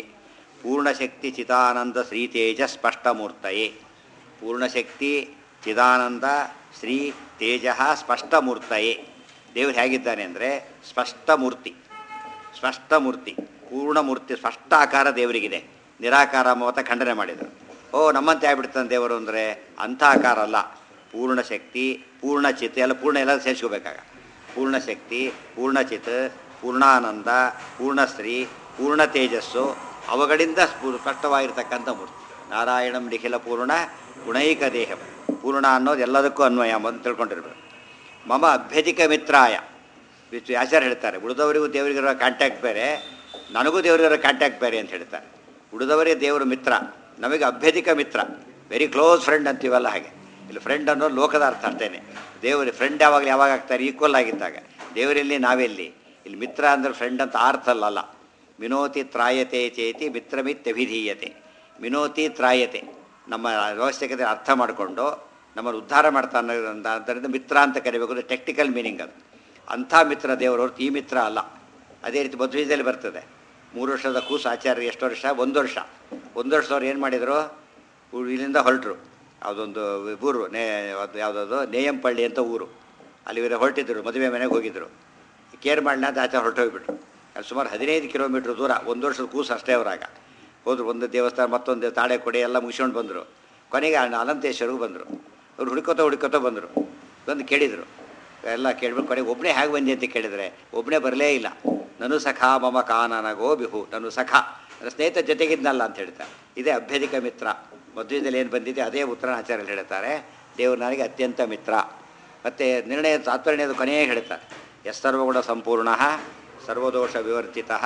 ಪೂರ್ಣಶಕ್ತಿ ಚಿದಾನಂದ ಶ್ರೀತೇಜ ಸ್ಪಷ್ಟಮೂರ್ತಯೇ ಪೂರ್ಣಶಕ್ತಿ ಚಿದಾನಂದ ಶ್ರೀ ತೇಜ ಸ್ಪಷ್ಟಮೂರ್ತಯೇ ದೇವರು ಹೇಗಿದ್ದಾನೆ ಅಂದರೆ ಸ್ಪಷ್ಟಮೂರ್ತಿ ಸ್ಪಷ್ಟಮೂರ್ತಿ ಪೂರ್ಣಮೂರ್ತಿ ಸ್ಪಷ್ಟ ಆಕಾರ ದೇವರಿಗಿದೆ ನಿರಾಕಾರ ಮತ ಖಂಡನೆ ಮಾಡಿದರು ಓ ನಮ್ಮಂತೆ ಆಗ್ಬಿಡ್ತಾನೆ ದೇವರು ಅಂದರೆ ಅಂಥ ಆಕಾರ ಅಲ್ಲ ಪೂರ್ಣ ಶಕ್ತಿ ಪೂರ್ಣ ಚಿತ್ ಎಲ್ಲ ಪೂರ್ಣ ಎಲ್ಲ ಸೇರಿಸ್ಕೋಬೇಕಾಗ ಪೂರ್ಣ ಶಕ್ತಿ ಪೂರ್ಣ ಚಿತ್ ಪೂರ್ಣಾನಂದ ಪೂರ್ಣಶ್ರೀ ಪೂರ್ಣ ತೇಜಸ್ಸು ಅವುಗಳಿಂದ ಸ್ಫೂ- ಸ್ಪಷ್ಟವಾಗಿರ್ತಕ್ಕಂಥ ಮೂರ್ತಿ ನಾರಾಯಣಂ ನಿಖಿಲ ಪೂರ್ಣ ಗುಣೈಕ ದೇಹ ಪೂರ್ಣ ಅನ್ನೋದು ಎಲ್ಲದಕ್ಕೂ ಅನ್ವಯ ಅಂತ ತಿಳ್ಕೊಂಡಿರ್ಬೇಕು ಮಮ ಅಭ್ಯಧಿಕ ಮಿತ್ರಾಯ ವಿಚ್ ಆಚಾರ್ಯ ಹೇಳ್ತಾರೆ ಉಳಿದವರಿಗೂ ದೇವರಿಗಿರೋ ಕಾಂಟ್ಯಾಕ್ಟ್ ಬೇರೆ ನನಗೂ ದೇವರಿಗಿರೋ ಕಾಂಟ್ಯಾಕ್ಟ್ ಬೇರೆ ಅಂತ ಹೇಳ್ತಾರೆ ಉಳಿದವರಿಗೆ ದೇವರ ಮಿತ್ರ ನಮಗೆ ಅಭ್ಯಧಿಕ ಮಿತ್ರ ವೆರಿ ಕ್ಲೋಸ್ ಫ್ರೆಂಡ್ ಅಂತೀವಲ್ಲ ಹಾಗೆ ಇಲ್ಲಿ ಫ್ರೆಂಡ್ ಅನ್ನೋ ಲೋಕದ ಅರ್ಥ ಅಷ್ಟೇನೆ ದೇವರು ಫ್ರೆಂಡ್ ಯಾವಾಗಲೂ ಯಾವಾಗ ಆಗ್ತಾರೆ ಈಕ್ವಲ್ ಆಗಿದ್ದಾಗ ದೇವರೆಲ್ಲಿ ನಾವೆಲ್ಲಿ ಇಲ್ಲಿ ಮಿತ್ರ ಅಂದ್ರೆ ಫ್ರೆಂಡ್ ಅಂತ ಆ ಅರ್ಥ ಅಲ್ಲ ವಿನೋತಿ ತ್ರಾಯತೆ ಚೇತಿ ಮಿತ್ರಮಿತ್ಯಭಿಧೀಯತೆ ವಿನೋತಿ ತ್ರಾಯತೆ ನಮ್ಮ ಅವಶ್ಯಕತೆ ಅರ್ಥ ಮಾಡಿಕೊಂಡು ನಮ್ಮನ್ನು ಉದ್ಧಾರ ಮಾಡ್ತಾನೆ ಅಂತ ಆದ್ದರಿಂದ ಮಿತ್ರ ಅಂತ ಕರಿಬೇಕು ಅದು ಟೆಕ್ನಿಕಲ್ ಮೀನಿಂಗ್ ಅದು ಅಂಥ ಮಿತ್ರ ದೇವರು ಹೊರತು ಈ ಮಿತ್ರ ಅಲ್ಲ ಅದೇ ರೀತಿ ಮಧ್ವೀಜದಲ್ಲಿ ಬರ್ತದೆ ಮೂರು ವರ್ಷದ ಕೂಸು ಆಚಾರ್ಯ ಎಷ್ಟು ವರ್ಷ ಒಂದು ವರ್ಷ ಒಂದು ವರ್ಷದವ್ರು ಏನು ಮಾಡಿದರು ಊರು ಇಲ್ಲಿಂದ ಹೊರಟರು ಯಾವುದೊಂದು ಊರು ನೇ ಅದು ಯಾವುದದು ನೇಯಂಪಳ್ಳಿ ಅಂತ ಊರು ಅಲ್ಲಿ ಇವರು ಹೊರಟಿದ್ರು ಮದುವೆ ಮನೆಗೆ ಹೋಗಿದ್ದರು ಕೇರ್ ಮಾಡಲ ಅಂತ ಆಚೆ ಹೊರಟೋಗ್ಬಿಟ್ರು ಅಲ್ಲಿ ಸುಮಾರು ಹದಿನೈದು ಕಿಲೋಮೀಟ್ರ್ ದೂರ ಒಂದು ವರ್ಷದ ಕೂಸು ಅಷ್ಟೇ ಅವರಾಗ ಹೋದ್ರು ಒಂದು ದೇವಸ್ಥಾನ ಮತ್ತೊಂದು ತಾಳೆ ಕೊಡಿ ಎಲ್ಲ ಮುಗಿಸ್ಕೊಂಡು ಬಂದರು ಕೊನೆಗೆ ಅಣ್ಣ ಅನಂತೇಶ್ವರಿಗೆ ಬಂದರು ಅವ್ರು ಹುಡುಕೋತ ಹುಡುಕೋತ ಬಂದರು ಬಂದು ಕೇಳಿದರು ಎಲ್ಲ ಕೇಳ್ಬಿಟ್ಟು ಕೊನೆಗೆ ಒಬ್ಬನೇ ಹೇಗೆ ಬಂದಿ ಅಂತ ಕೇಳಿದರೆ ಒಬ್ಬನೇ ಬರಲೇ ಇಲ್ಲ ನನು ಸಖ ಮಮ ಕಾನನಗೋ ಬಿಹು ನನು ಸಖ ನನ್ನ ಸ್ನೇಹಿತ ಜೊತೆಗಿದ್ನಲ್ಲ ಅಂತ ಹೇಳ್ತಾರೆ ಇದೇ ಅಭ್ಯಧಿಕ ಮಿತ್ರ ಮದುವೆದಲ್ಲಿ ಏನು ಬಂದಿದೆ ಅದೇ ಉತ್ತರ ಆಚಾರ್ಯರು ಹೇಳ್ತಾರೆ ದೇವರು ನನಗೆ ಅತ್ಯಂತ ಮಿತ್ರ ಮತ್ತು ನಿರ್ಣಯ ತಾತ್ಪರ್ಯದ ಕೊನೆಯೇ ಹೇಳ್ತಾರೆ ಎಸ್ ಸರ್ವಗುಣ ಸಂಪೂರ್ಣ ಸರ್ವದೋಷ ವಿವರ್ಜಿತ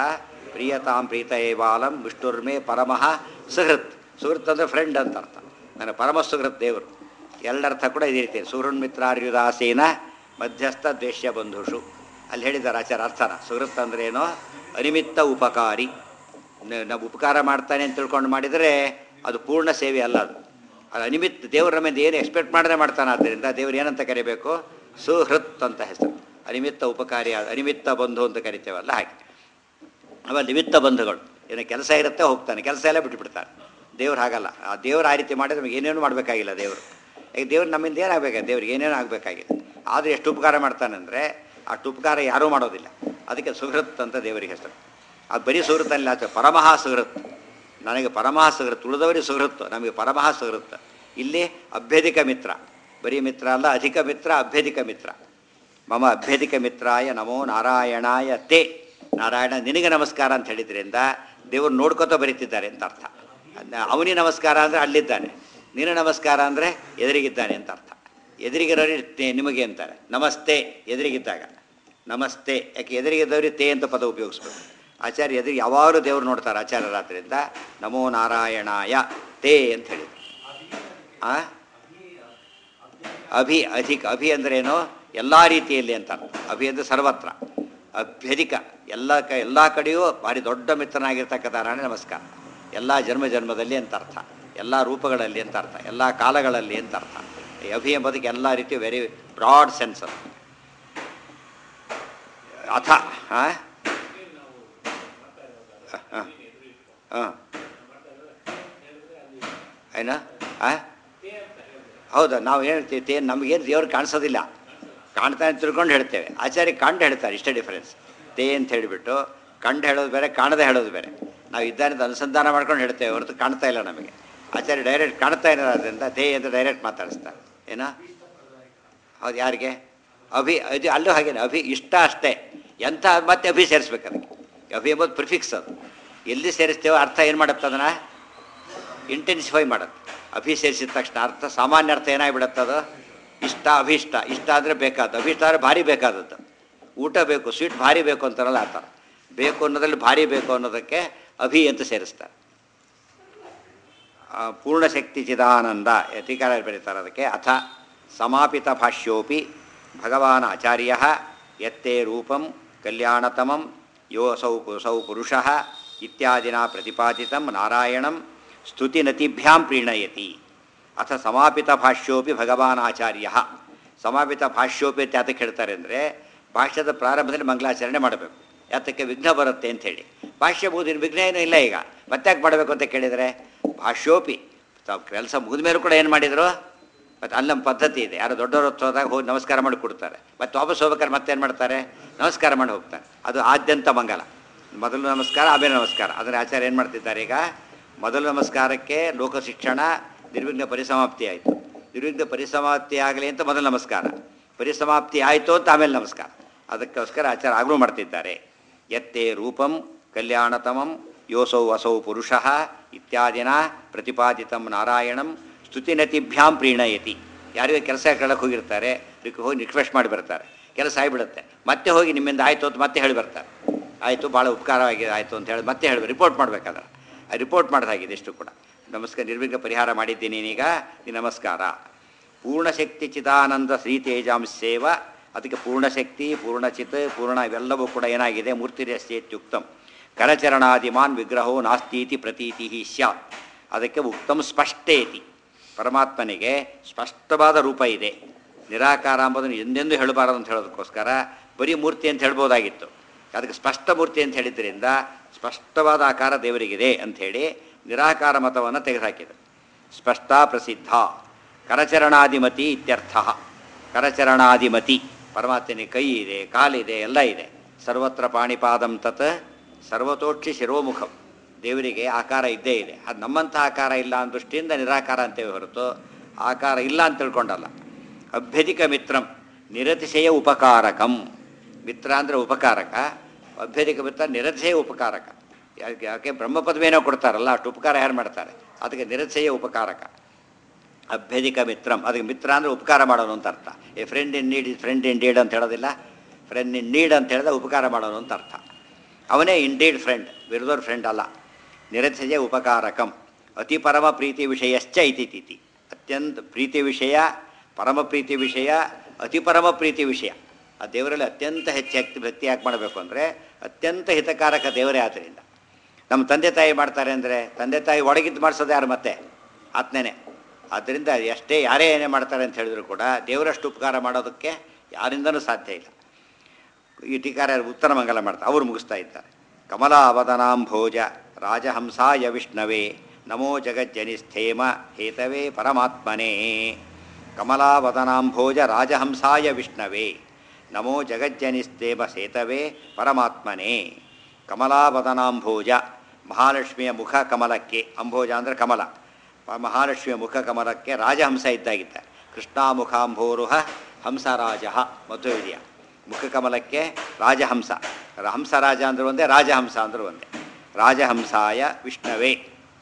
ಪ್ರಿಯತಾಂ ಪ್ರೀತ ಏವಾಲಂ ವಿಷ್ಣುರ್ಮೇ ಪರಮಃ ಸುಹೃತ್ ಸುಹೃತ್ ಅಂದರೆ ಫ್ರೆಂಡ್ ಅಂತ ಅರ್ಥ ನನ್ನ ಪರಮ ಸುಹೃತ್ ದೇವರು ಎರಡರ್ಥ ಕೂಡ ಇದೇ ರೀತಿ ಸುಹೃನ್ ಮಿತ್ರಾರ್ಯುದಾಸೀನ ಮಧ್ಯಸ್ಥ ದ್ವೇಷ್ಯ ಬಂಧುಷು ಅಲ್ಲಿ ಹೇಳಿದ್ದಾರೆ ಆಚಾರ ಅರ್ಥನ ಸುಹೃತ್ ಅಂದ್ರೆ ಏನೋ ಅನಿಮಿತ್ತ ಉಪಕಾರಿ ನ- ನಾವು ಉಪಕಾರ ಮಾಡ್ತಾನೆ ಅಂತ ತಿಳ್ಕೊಂಡು ಮಾಡಿದರೆ ಅದು ಪೂರ್ಣ ಸೇವೆ ಅಲ್ಲ ಅದು ಅದು ಅನಿಮಿತ್ ದೇವರ ನಮ್ಮಿಂದ ಏನು ಎಕ್ಸ್ಪೆಕ್ಟ್ ಮಾಡದೆ ಮಾಡ್ತಾನೆ ಆದ್ದರಿಂದ ದೇವರು ಏನಂತ ಕರಿಬೇಕು ಸುಹೃತ್ ಅಂತ ಹೆಸರು ಅನಿಮಿತ್ತ ಉಪಕಾರಿ ಆದ- ಅನಿಮಿತ್ತ ಬಂಧು ಅಂತ ಕರಿತೇವಲ್ಲ ಹಾಗೆ ಆಮೇಲೆ ನಿಮಿತ್ತ ಬಂಧುಗಳು ಏನೋ ಕೆಲಸ ಇರುತ್ತೆ ಹೋಗ್ತಾನೆ ಕೆಲಸ ಎಲ್ಲ ಬಿಟ್ಟುಬಿಡ್ತಾನೆ ದೇವ್ರು ಹಾಗಲ್ಲ ಆ ದೇವ್ರು ಆ ರೀತಿ ಮಾಡಿದ್ರೆ ನಮಗೆ ಏನೇನು ಮಾಡಬೇಕಾಗಿಲ್ಲ ದೇವರು ಈಗ ದೇವ್ರು ನಮ್ಮಿಂದ ಏನಾಗಬೇಕು ದೇವ್ರಿಗೆ ಏನೇನು ಆಗಬೇಕಾಗಿಲ್ಲ ಆದರೆ ಎಷ್ಟು ಉಪಕಾರ ಮಾಡ್ತಾನೆ ಅಂದರೆ ಅಷ್ಟು ಉಪಕಾರ ಯಾರೂ ಮಾಡೋದಿಲ್ಲ ಅದಕ್ಕೆ ಸುಹೃತ್ ಅಂತ ದೇವರಿಗೆ ಹೆಸರು ಅದು ಬರೀ ಸುಹೃತ್ ಅಲ್ಲ ಆಚೆ ಪರಮಃ ಸುಹೃತ್ ನನಗೆ ಪರಮಃ ಸುಹೃತ್ ಉಳಿದವರಿಗೆ ಸುಹೃತ್ ನಮಗೆ ಪರಮಃ ಸುಹೃತ್ ಇಲ್ಲಿ ಅಭ್ಯಧಿಕ ಮಿತ್ರ ಬರೀ ಮಿತ್ರ ಅಲ್ಲ ಅಧಿಕ ಮಿತ್ರ ಅಭ್ಯಧಿಕ ಮಿತ್ರ ಮಮ ಅಭ್ಯಧಿಕ ಮಿತ್ರಾಯ ನಮೋ ನಾರಾಯಣಾಯ ತೇ ನಾರಾಯಣ ನಿನಗೆ ನಮಸ್ಕಾರ ಅಂತ ಹೇಳಿದ್ರಿಂದ ದೇವರು ನೋಡ್ಕೊತ ಬರೀತಿದ್ದಾರೆ ಅಂತ ಅರ್ಥ ಅವನಿಗೆ ನಮಸ್ಕಾರ ಅಂದರೆ ಅಲ್ಲಿದ್ದಾನೆ ನಿನ್ನ ನಮಸ್ಕಾರ ಅಂದರೆ ಎದುರಿಗಿದ್ದಾನೆ ಅಂತ ಅರ್ಥ ಎದುರಿಗಿರೋರು ತೇ ನಿಮಗೆ ಅಂತಾರೆ ನಮಸ್ತೆ ಎದುರಿಗಿದ್ದಾಗ ನಮಸ್ತೆ ಯಾಕೆ ಎದುರಿಗಿದ್ದವ್ರಿಗೆ ತೇ ಅಂತ ಪದ ಉಪಯೋಗಿಸ್ಬೇಕು ಆಚಾರ್ಯ ಎದುರು ಯಾವಾಗಲೂ ದೇವರು ನೋಡ್ತಾರೆ ಆಚಾರ್ಯರಾದ್ರಿಂದ ನಮೋ ನಾರಾಯಣಾಯ ತೇ ಅಂತ ಹೇಳಿದ್ರು ಆ ಅಭಿ ಅಧಿಕ ಅಭಿ ಅಂದ್ರೇನು ಎಲ್ಲ ರೀತಿಯಲ್ಲಿ ಅಂತ ಅರ್ಥ ಅಭಿ ಅಂದರೆ ಸರ್ವತ್ರ ಅಭ್ಯಧಿಕ ಎಲ್ಲ ಕ ಎಲ್ಲ ಕಡೆಯೂ ಭಾರಿ ದೊಡ್ಡ ಮಿತ್ರನಾಗಿರ್ತಕ್ಕಂಥ ನಾರಾಯಣ ನಮಸ್ಕಾರ ಎಲ್ಲ ಜನ್ಮ ಜನ್ಮದಲ್ಲಿ ಅಂತ ಅರ್ಥ ಎಲ್ಲ ರೂಪಗಳಲ್ಲಿ ಅಂತ ಅರ್ಥ ಎಲ್ಲ ಕಾಲಗಳಲ್ಲಿ ಅಂತ ಅರ್ಥ ಈ ಅಭಿ ಎಂಬುದಕ್ಕೆ ಎಲ್ಲ ರೀತಿಯ ವೆರಿ ಬ್ರಾಡ್ ಸೆನ್ಸ್ ಅದು ಅಥ ಹಾಂ ಹಾಂ ಏನ ಹಾಂ ಹೌದಾ ನಾವು ಏನು ಹೇಳ್ತೀವಿ ತೇ ನಮಗೇನು ದೇವ್ರು ಕಾಣಿಸೋದಿಲ್ಲ ಕಾಣ್ತಾನೆ ತಿಳ್ಕೊಂಡು ಹೇಳ್ತೇವೆ ಆಚಾರ್ಯ ಕಂಡು ಹೇಳ್ತಾರೆ ಇಷ್ಟೇ ಡಿಫರೆನ್ಸ್ ತೇ ಅಂತ ಹೇಳಿಬಿಟ್ಟು ಕಂಡು ಹೇಳೋದು ಬೇರೆ ಕಾಣದೆ ಹೇಳೋದು ಬೇರೆ ನಾವು ಇದ್ದಾನೆ ಅಂತ ಅನುಸಂಧಾನ ಮಾಡ್ಕೊಂಡು ಹೇಳ್ತೇವೆ ಹೊರತು ಕಾಣ್ತಾ ಇಲ್ಲ ನಮಗೆ ಆಚಾರ್ಯ ಡೈರೆಕ್ಟ್ ಕಾಣ್ತಾ ಇರೋದ್ರಿಂದ ತೇ ಅಂತ ಡೈರೆಕ್ಟ್ ಮಾತಾಡಿಸ್ತಾರೆ ಏನೋ ಹೌದು ಯಾರಿಗೆ ಅಭಿ ಇದು ಅಲ್ಲೂ ಹಾಗೇನೆ ಅಭಿ ಇಷ್ಟ ಅಷ್ಟೇ ಎಂಥ ಮತ್ತೆ ಅಭಿ ಸೇರಿಸ್ಬೇಕು ಅದಕ್ಕೆ ಅಭಿ ಎಂಬುದು ಪ್ರಿಫಿಕ್ಸ್ ಅದು ಎಲ್ಲಿ ಸೇರಿಸ್ತೇವೋ ಅರ್ಥ ಏನು ಮಾಡುತ್ತೆ ಅದನ್ನು ಇಂಟೆನ್ಸಿಫೈ ಮಾಡುತ್ತೆ ಅಭಿ ಸೇರಿಸಿದ ತಕ್ಷಣ ಅರ್ಥ ಸಾಮಾನ್ಯ ಅರ್ಥ ಏನಾಗ್ಬಿಡುತ್ತೆ ಅದು ಇಷ್ಟ ಅಭಿಷ್ಟ ಇಷ್ಟ ಅಂದರೆ ಬೇಕಾದ ಅಭಿಷ್ಟ ಅಂದರೆ ಭಾರಿ ಬೇಕಾದದ್ದು ಊಟ ಬೇಕು ಸ್ವೀಟ್ ಭಾರಿ ಬೇಕು ಅಂತಾರಲ್ಲ ಆ ಥರ ಬೇಕು ಅನ್ನೋದ್ರಲ್ಲಿ ಭಾರಿ ಬೇಕು ಅನ್ನೋದಕ್ಕೆ ಅಭಿ ಅಂತ ಸೇರಿಸ್ತಾರೆ ಆ, ಪೂರ್ಣಶಕ್ತಿ ಚಿದಾನಂದ ಯತಿಕಾರ ಬರೀತಾರೆ ಅದಕ್ಕೆ ಅಥ ಸಮಾಪಿತ ಭಾಷ್ಯೋಪಿ ಭಗವಾನ್ ಆಚಾರ್ಯ ಯತ್ತೇ ರೂಪಂ ಕಲ್ಯಾಣತಮಂ ಯೋಸೌ ಸೌ ಪುರುಷ ಇತ್ಯಾದಿನ ಪ್ರತಿಪಾದಿತಂ ನಾರಾಯಣಂ ಸ್ತುತಿನತಿಭ್ಯಾಂ ಪ್ರೀಣಯತಿ ಅಥ ಸಮಾಪಿತ ಭಾಷ್ಯೋಪಿ ಭಗವಾನ್ ಆಚಾರ್ಯ ಸಮಾಪಿತ ಭಾಷ್ಯೋಪಿ ಅಂತ ಯಾತಕ್ಕೆ ಹೇಳ್ತಾರೆ ಅಂದರೆ ಭಾಷ್ಯದ ಪ್ರಾರಂಭದಲ್ಲಿ ಮಂಗಲಾಚರಣೆ ಮಾಡಬೇಕು ಯಾತಕ್ಕೆ ವಿಘ್ನ ಬರುತ್ತೆ ಅಂತ ಹೇಳಿ ಭಾಷ್ಯ ಮುಗಿದಿನ ವಿಘ್ನ ಏನೂ ಇಲ್ಲ ಈಗ ಮತ್ತೆ ಯಾಕೆ ಮಾಡಬೇಕು ಅಂತ ಕೇಳಿದರೆ ಭಾಷ್ಯೋಪಿ ತಾವು ಕೆಲಸ ಮುಗಿದ ಮೇಲೂ ಕೂಡ ಏನು ಮಾಡಿದರು ಮತ್ತು ಅಲ್ಲಿ ನಮ್ಮ ಪದ್ಧತಿ ಇದೆ ಯಾರು ದೊಡ್ಡವರು ಹೊತ್ತು ಹೋದಾಗ ಹೋಗಿ ನಮಸ್ಕಾರ ಮಾಡಿ ಕೊಡ್ತಾರೆ ಮತ್ತು ವಾಪಸ್ ಹೋಗ್ಬೇಕಾದ್ರೆ ಮತ್ತೇನು ಮಾಡ್ತಾರೆ ನಮಸ್ಕಾರ ಮಾಡಿ ಹೋಗ್ತಾರೆ ಅದು ಆದ್ಯಂತ ಮಂಗಲ ಮೊದಲು ನಮಸ್ಕಾರ ಆಮೇಲೆ ನಮಸ್ಕಾರ ಅದರ ಆಚಾರ್ಯ ಏನು ಮಾಡ್ತಿದ್ದಾರೆ ಈಗ ಮೊದಲು ನಮಸ್ಕಾರಕ್ಕೆ ಲೋಕ ಶಿಕ್ಷಣ ನಿರ್ವಿಘ್ನ ಪರಿಸಮಾಪ್ತಿ ಆಯಿತು ನಿರ್ವಿಘ್ನ ಪರಿಸಮಾಪ್ತಿ ಆಗಲಿ ಅಂತ ಮೊದಲು ನಮಸ್ಕಾರ ಪರಿಸಮಾಪ್ತಿ ಆಯಿತು ಅಂತ ಆಮೇಲೆ ನಮಸ್ಕಾರ ಅದಕ್ಕೋಸ್ಕರ ಆಚಾರ ಆಗಲೂ ಮಾಡ್ತಿದ್ದಾರೆ ಯತ್ತೇ ರೂಪಂ ಕಲ್ಯಾಣತಮಂ ಯೋಸೌ ವಸೌ ಪುರುಷ ಇತ್ಯಾದಿನ ಪ್ರತಿಪಾದಿತಂ ನಾರಾಯಣಂ ಸ್ತುತಿನತಿಭ್ಯಾಂ ಪ್ರೀಣಯತಿ ಯಾರಿಗೂ ಕೆಲಸ ಕೇಳಕ್ಕೆ ಹೋಗಿರ್ತಾರೆ ಇದಕ್ಕೆ ಹೋಗಿ ರಿಕ್ವೆಸ್ಟ್ ಮಾಡಿ ಬರ್ತಾರೆ ಕೆಲಸ ಆಗಿಬಿಡುತ್ತೆ ಮತ್ತೆ ಹೋಗಿ ನಿಮ್ಮಿಂದ ಆಯಿತು ಅಂತ ಮತ್ತೆ ಹೇಳಿ ಬರ್ತಾರೆ ಆಯಿತು ಭಾಳ ಉಪಕಾರವಾಗಿದೆ ಆಯಿತು ಅಂತ ಹೇಳಿ ಮತ್ತೆ ಹೇಳಿ ರಿಪೋರ್ಟ್ ಮಾಡಬೇಕಾದ್ರೆ ಆ ರಿಪೋರ್ಟ್ ಮಾಡೋದಾಗಿದೆ ಇಷ್ಟು ಕೂಡ ನಮಸ್ಕಾರ ನಿರ್ವಿಘ್ನ ಪರಿಹಾರ ಮಾಡಿದ್ದೀನಿ ನೀನೀಗ ಈ ನಮಸ್ಕಾರ ಪೂರ್ಣಶಕ್ತಿ ಚಿದಾನಂದ ಶ್ರೀ ತೇಜಾಂಶೇವ ಅದಕ್ಕೆ ಪೂರ್ಣಶಕ್ತಿ ಪೂರ್ಣಚಿತ್ ಪೂರ್ಣ ಇವೆಲ್ಲವೂ ಕೂಡ ಏನಾಗಿದೆ ಮೂರ್ತಿರಸ್ತಿ ಇತ್ಯುಕ್ತಂ ಕರಚರಣಾದಿಮಾನ್ ವಿಗ್ರಹೋ ನಾಸ್ತೀತಿ ಪ್ರತೀತಿ ಸ್ಯಾತ್ ಅದಕ್ಕೆ ಉಕ್ತಂ ಸ್ಪಷ್ಟೇತಿ ಪರಮಾತ್ಮನಿಗೆ ಸ್ಪಷ್ಟವಾದ ರೂಪ ಇದೆ ನಿರಾಕಾರ ಎಂಬುದನ್ನು ಎಂದೆಂದೂ ಹೇಳಬಾರದು ಅಂತ ಹೇಳೋದಕ್ಕೋಸ್ಕರ ಬರೀ ಮೂರ್ತಿ ಅಂತ ಹೇಳ್ಬೋದಾಗಿತ್ತು ಅದಕ್ಕೆ ಸ್ಪಷ್ಟ ಮೂರ್ತಿ ಅಂತ ಹೇಳಿದ್ರಿಂದ ಸ್ಪಷ್ಟವಾದ ಆಕಾರ ದೇವರಿಗಿದೆ ಅಂಥೇಳಿ ನಿರಾಕಾರ ಮತವನ್ನು ತೆಗೆದುಹಾಕಿದರು ಸ್ಪಷ್ಟ ಪ್ರಸಿದ್ಧ ಕರಚರಣಾದಿಮತಿ ಇತ್ಯರ್ಥ ಕರಚರಣಾದಿಮತಿ ಪರಮಾತ್ಮನಿಗೆ ಕೈ ಇದೆ ಕಾಲಿದೆ ಎಲ್ಲ ಇದೆ ಸರ್ವತ್ರ ಪಾಣಿಪಾದಂ ತತ್ ಸರ್ವತೋಕ್ಷಿ ಶಿರೋಮುಖಂ ದೇವರಿಗೆ ಆಕಾರ ಇದ್ದೇ ಇದೆ ಅದು ನಮ್ಮಂಥ ಆಕಾರ ಇಲ್ಲ ಅನ್ನೋ ದೃಷ್ಟಿಯಿಂದ ನಿರಾಕಾರ ಅಂತೇವೆ ಹೊರತು ಆಕಾರ ಇಲ್ಲ ಅಂತ ತಿಳ್ಕೊಂಡಲ್ಲ ಅಭ್ಯಧಿಕ ಮಿತ್ರಂ ನಿರತಿಶಯ ಉಪಕಾರಕಂ ಮಿತ್ರ ಅಂದರೆ ಉಪಕಾರಕ ಅಭ್ಯಧಿಕ ಮಿತ್ರ ನಿರತಿಶಯ ಉಪಕಾರಕ ಯಾಕೆ ಯಾಕೆ ಬ್ರಹ್ಮಪದವೇನೋ ಕೊಡ್ತಾರಲ್ಲ ಅಷ್ಟು ಉಪಕಾರ ಯಾರು ಮಾಡ್ತಾರೆ ಅದಕ್ಕೆ ನಿರತಿಶಯ ಉಪಕಾರಕ ಅಭ್ಯಧಿಕ ಮಿತ್ರಂ ಅದಕ್ಕೆ ಮಿತ್ರ ಅಂದರೆ ಉಪಕಾರ ಮಾಡೋನು ಅಂತ ಅರ್ಥ a friend in need is friend in deed ಅಂತ ಹೇಳೋದಿಲ್ಲ ಫ್ರೆಂಡ್ ಇನ್ ನೀಡ್ ಅಂತ ಹೇಳಿದ್ರೆ ಉಪಕಾರ ಮಾಡೋನು ಅಂತ ಅರ್ಥ ಅವನೇ ಇಂಡೀಡ್ ಫ್ರೆಂಡ್ ವಿರುದ್ಧವ್ರ ಫ್ರೆಂಡ್ ಅಲ್ಲ ನಿರತ್ಸಜ ಉಪಕಾರಕಂ ಅತಿ ಪರಮ ಪ್ರೀತಿ ವಿಷಯಶ್ಚ ಇತಿ ತಿಥಿ ಅತ್ಯಂತ ಪ್ರೀತಿ ವಿಷಯ ಪರಮ ಪ್ರೀತಿ ವಿಷಯ ಅತಿ ಪರಮ ಪ್ರೀತಿ ವಿಷಯ ಆ ದೇವರಲ್ಲಿ ಅತ್ಯಂತ ಹೆಚ್ಚು ಭಕ್ತಿ ಭಕ್ತಿ ಯಾಕೆ ಮಾಡಬೇಕು ಅಂದರೆ ಅತ್ಯಂತ ಹಿತಕಾರಕ ದೇವರೇ ಆದ್ದರಿಂದ ನಮ್ಮ ತಂದೆ ತಾಯಿ ಮಾಡ್ತಾರೆ ಅಂದರೆ ತಂದೆ ತಾಯಿ ಒಳಗಿದ್ದು ಮಾಡಿಸೋದು ಯಾರು ಮತ್ತೆ ಆತ್ನೇನೆ ಆದ್ದರಿಂದ ಎಷ್ಟೇ ಯಾರೇ ಏನೇ ಮಾಡ್ತಾರೆ ಅಂತ ಹೇಳಿದ್ರು ಕೂಡ ದೇವರಷ್ಟು ಉಪಕಾರ ಮಾಡೋದಕ್ಕೆ ಯಾರಿಂದನೂ ಸಾಧ್ಯ ಇಲ್ಲ ಈ ಟೀಕಾರ ಉತ್ತರ ಮಂಗಲ ಮಾಡ್ತಾರೆ ಅವರು ಮುಗಿಸ್ತಾ ಇದ್ದಾರೆ ಕಮಲಾವದನಾಂಭೋಜ ರಾಜಹಂಸಾಯ ವಿಷ್ಣವೇ ನಮೋ ಜಗಜ್ಜನಿಸ್ಥೇಮ ಹೇತವೇ ಪರಮಾತ್ಮನೇ ಕಮಲಾವದನಾಂಭೋಜ ರಾಜಹಂಸಾಯ ವಿಷ್ಣವೇ ನಮೋ ಜಗಜ್ಜನಿಸ್ಥೇಮ ಸೇತವೇ ಪರಮಾತ್ಮನೇ ಕಮಲಾವದನಾಂಭೋಜ ಮಹಾಲಕ್ಷ್ಮಿಯ ಮುಖ ಕಮಲಕ್ಕೆ ಅಂಭೋಜ ಅಂದರೆ ಕಮಲ ಪ- ಮಹಾಲಕ್ಷ್ಮಿಯ ಮುಖ ಕಮಲಕ್ಕೆ ರಾಜಹಂಸ ಇದ್ದಾಗಿದ್ದ ಕೃಷ್ಣಾಮುಖಾಂಭೋರುಹ ಹಂಸರಾಜ ಮಧ್ವವಿದೆಯ ಮುಖಕಮಲಕ್ಕೆ ರಾಜಹಂಸ ರ- ಹಂಸರಾಜ ಅಂದ್ರೆ ಒಂದೇ ರಾಜಹಂಸ ಅಂದ್ರೆ ಒಂದೇ ರಾಜಹಂಸಾಯ ವಿಷ್ಣವೇ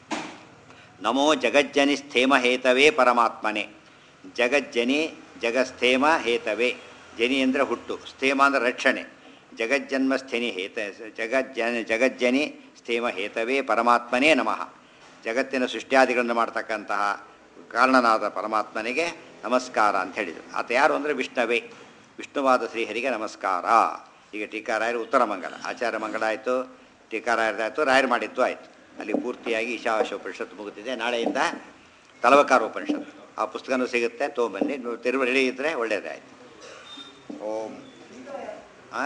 ನಮೋ ಜಗಜ್ಜನಿ ಸ್ಥೇಮ ಹೇತವೇ ಪರಮಾತ್ಮನೆ ಜಗಜ್ಜನಿ ಜಗಸ್ಥೇಮ ಹೇತವೇ ಜನಿ ಅಂದರೆ ಹುಟ್ಟು ಸ್ಥೇಮ ಅಂದರೆ ರಕ್ಷಣೆ ಜಗಜ್ಜನ್ಮ ಸ್ಥಿನಿ ಹೇತ ಜಗಜ್ಜನ ಜಗಜ್ಜನಿ ಸ್ಥೇಮ ಹೇತವೇ ಪರಮಾತ್ಮನೇ ನಮಃ ಜಗತ್ತಿನ ಸೃಷ್ಟ್ಯಾದಿಗಳನ್ನು ಮಾಡ್ತಕ್ಕಂತಹ ಕಾರಣನಾದ ಪರಮಾತ್ಮನಿಗೆ ನಮಸ್ಕಾರ ಅಂತ ಹೇಳಿದರು ಆತ ಯಾರು ಅಂದರೆ ವಿಷ್ಣವೇ ವಿಷ್ಣುವಾದ ಶ್ರೀಹರಿಗೆ ನಮಸ್ಕಾರ ಈಗ ಟೀಕಾರಾಯರು ಉತ್ತರ ಮಂಗಲ ಆಚಾರ್ಯ ಮಂಗಲ ಆಯಿತು ಟೀಕಾರಾಯರದಾಯಿತು ರಾಯರು ಮಾಡಿದ್ದು ಆಯಿತು ಅಲ್ಲಿ ಪೂರ್ತಿಯಾಗಿ ಈಶಾವಾಶ ಉಪನಿಷತ್ತು ಮುಗುತ್ತಿದೆ ನಾಳೆಯಿಂದ ತಲವಕಾರ ಉಪನಿಷತ್ತು ಆ ಪುಸ್ತಕನೂ ಸಿಗುತ್ತೆ ತೊಗೊಂಬನ್ನಿ ನೀವು ತಿರುವು ರೆಡಿ ಇದ್ದರೆ ಒಳ್ಳೆಯದೇ ಆಯಿತು ಓಂ ಆ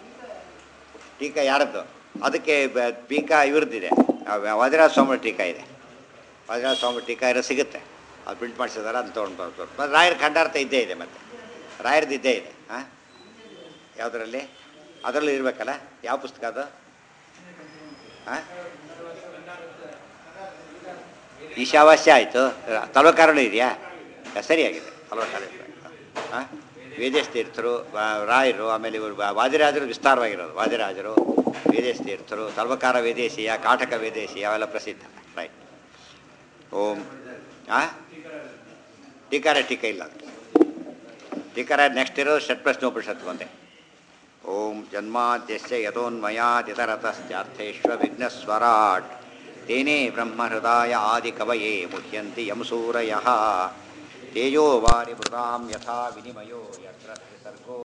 ಟೀಕಾ ಯಾರದ್ದು ಅದಕ್ಕೆ ಬ- ಟೀಕಾ ಇವ್ರದ್ದಿದೆ ವಜ್ರಾಜ ಸ್ವಾಮಿ ಟೀಕಾ ಇದೆ ವಜ್ರಾಜ ಸ್ವಾಮಿ ಟೀಕಾ ಇರೋ ಸಿಗುತ್ತೆ ಅದು ಪ್ರಿಂಟ್ ಮಾಡಿಸಿದಾರೆ ಅಂತ ತೊಗೊಂಡು ಬರ್ಬೋದು ಮತ್ತು ರಾಯರ ಖಂಡಾರ್ಥ ಇದ್ದೇ ಇದೆ ಮತ್ತೆ ರಾಯರದ್ದು ಇದ್ದೇ ಇದೆ ಹಾಂ ಯಾವುದರಲ್ಲಿ ಅದರಲ್ಲೂ ಇರಬೇಕಲ್ಲ ಯಾವ ಪುಸ್ತಕ ಅದು ಹಾಂ ಈಶಾವಾಸ್ಯ ಆಯಿತು ತಲವಕಾರಣ ಇದೆಯಾ ಸರಿಯಾಗಿದೆ ತಲವಕಾರ ಹಾಂ ವೇದೇಶ್ ತೀರ್ಥರು ವಾ- ರಾಯರು ಆಮೇಲೆ ಇವರು ವಾ- ವಾದಿರಾಜರು ವಿಸ್ತಾರವಾಗಿರೋದು ವಾದಿರಾಜರು ವೇದೇಶ್ ತೀರ್ಥರು ತಲ್ವಕಾರ ವೇದೇಶಿಯ ಕಾಟಕ ವೇದೇಶಿಯ ಅವೆಲ್ಲ ಪ್ರಸಿದ್ಧ ರೈಟ್ ಓಂ ಹಾಂ ಟೀಕಾರ ಟೀಕ ಇಲ್ಲ ಟೀಕಾರ ನೆಕ್ಸ್ಟ್ ಇರೋದು ಷಟ್ಪ್ರಶ್ನೆ ಉಪನಿಷತ್ತು ಒಂದೇ ಓಂ ಜನ್ಮಾದ್ಯಸ್ಯ ಯಥೋನ್ಮಯಾದಿತರತಶ್ಚಾರ್ಥೇಶ್ವ ವಿಘ್ನಸ್ವರಾಟ್ ತೇನೇ ಬ್ರಹ್ಮಹೃದಾಯ ಆದಿಕವಯೇ ಮುಹ್ಯಂತಿ ಯಂ ಸೂರಯಃ ತೇಜೋ ವಾರಿ ಮೃತಾಂ ಯಥಾ ವಿನಿಮಯೋ ಯತ್ರ ಸರ್ಗೋ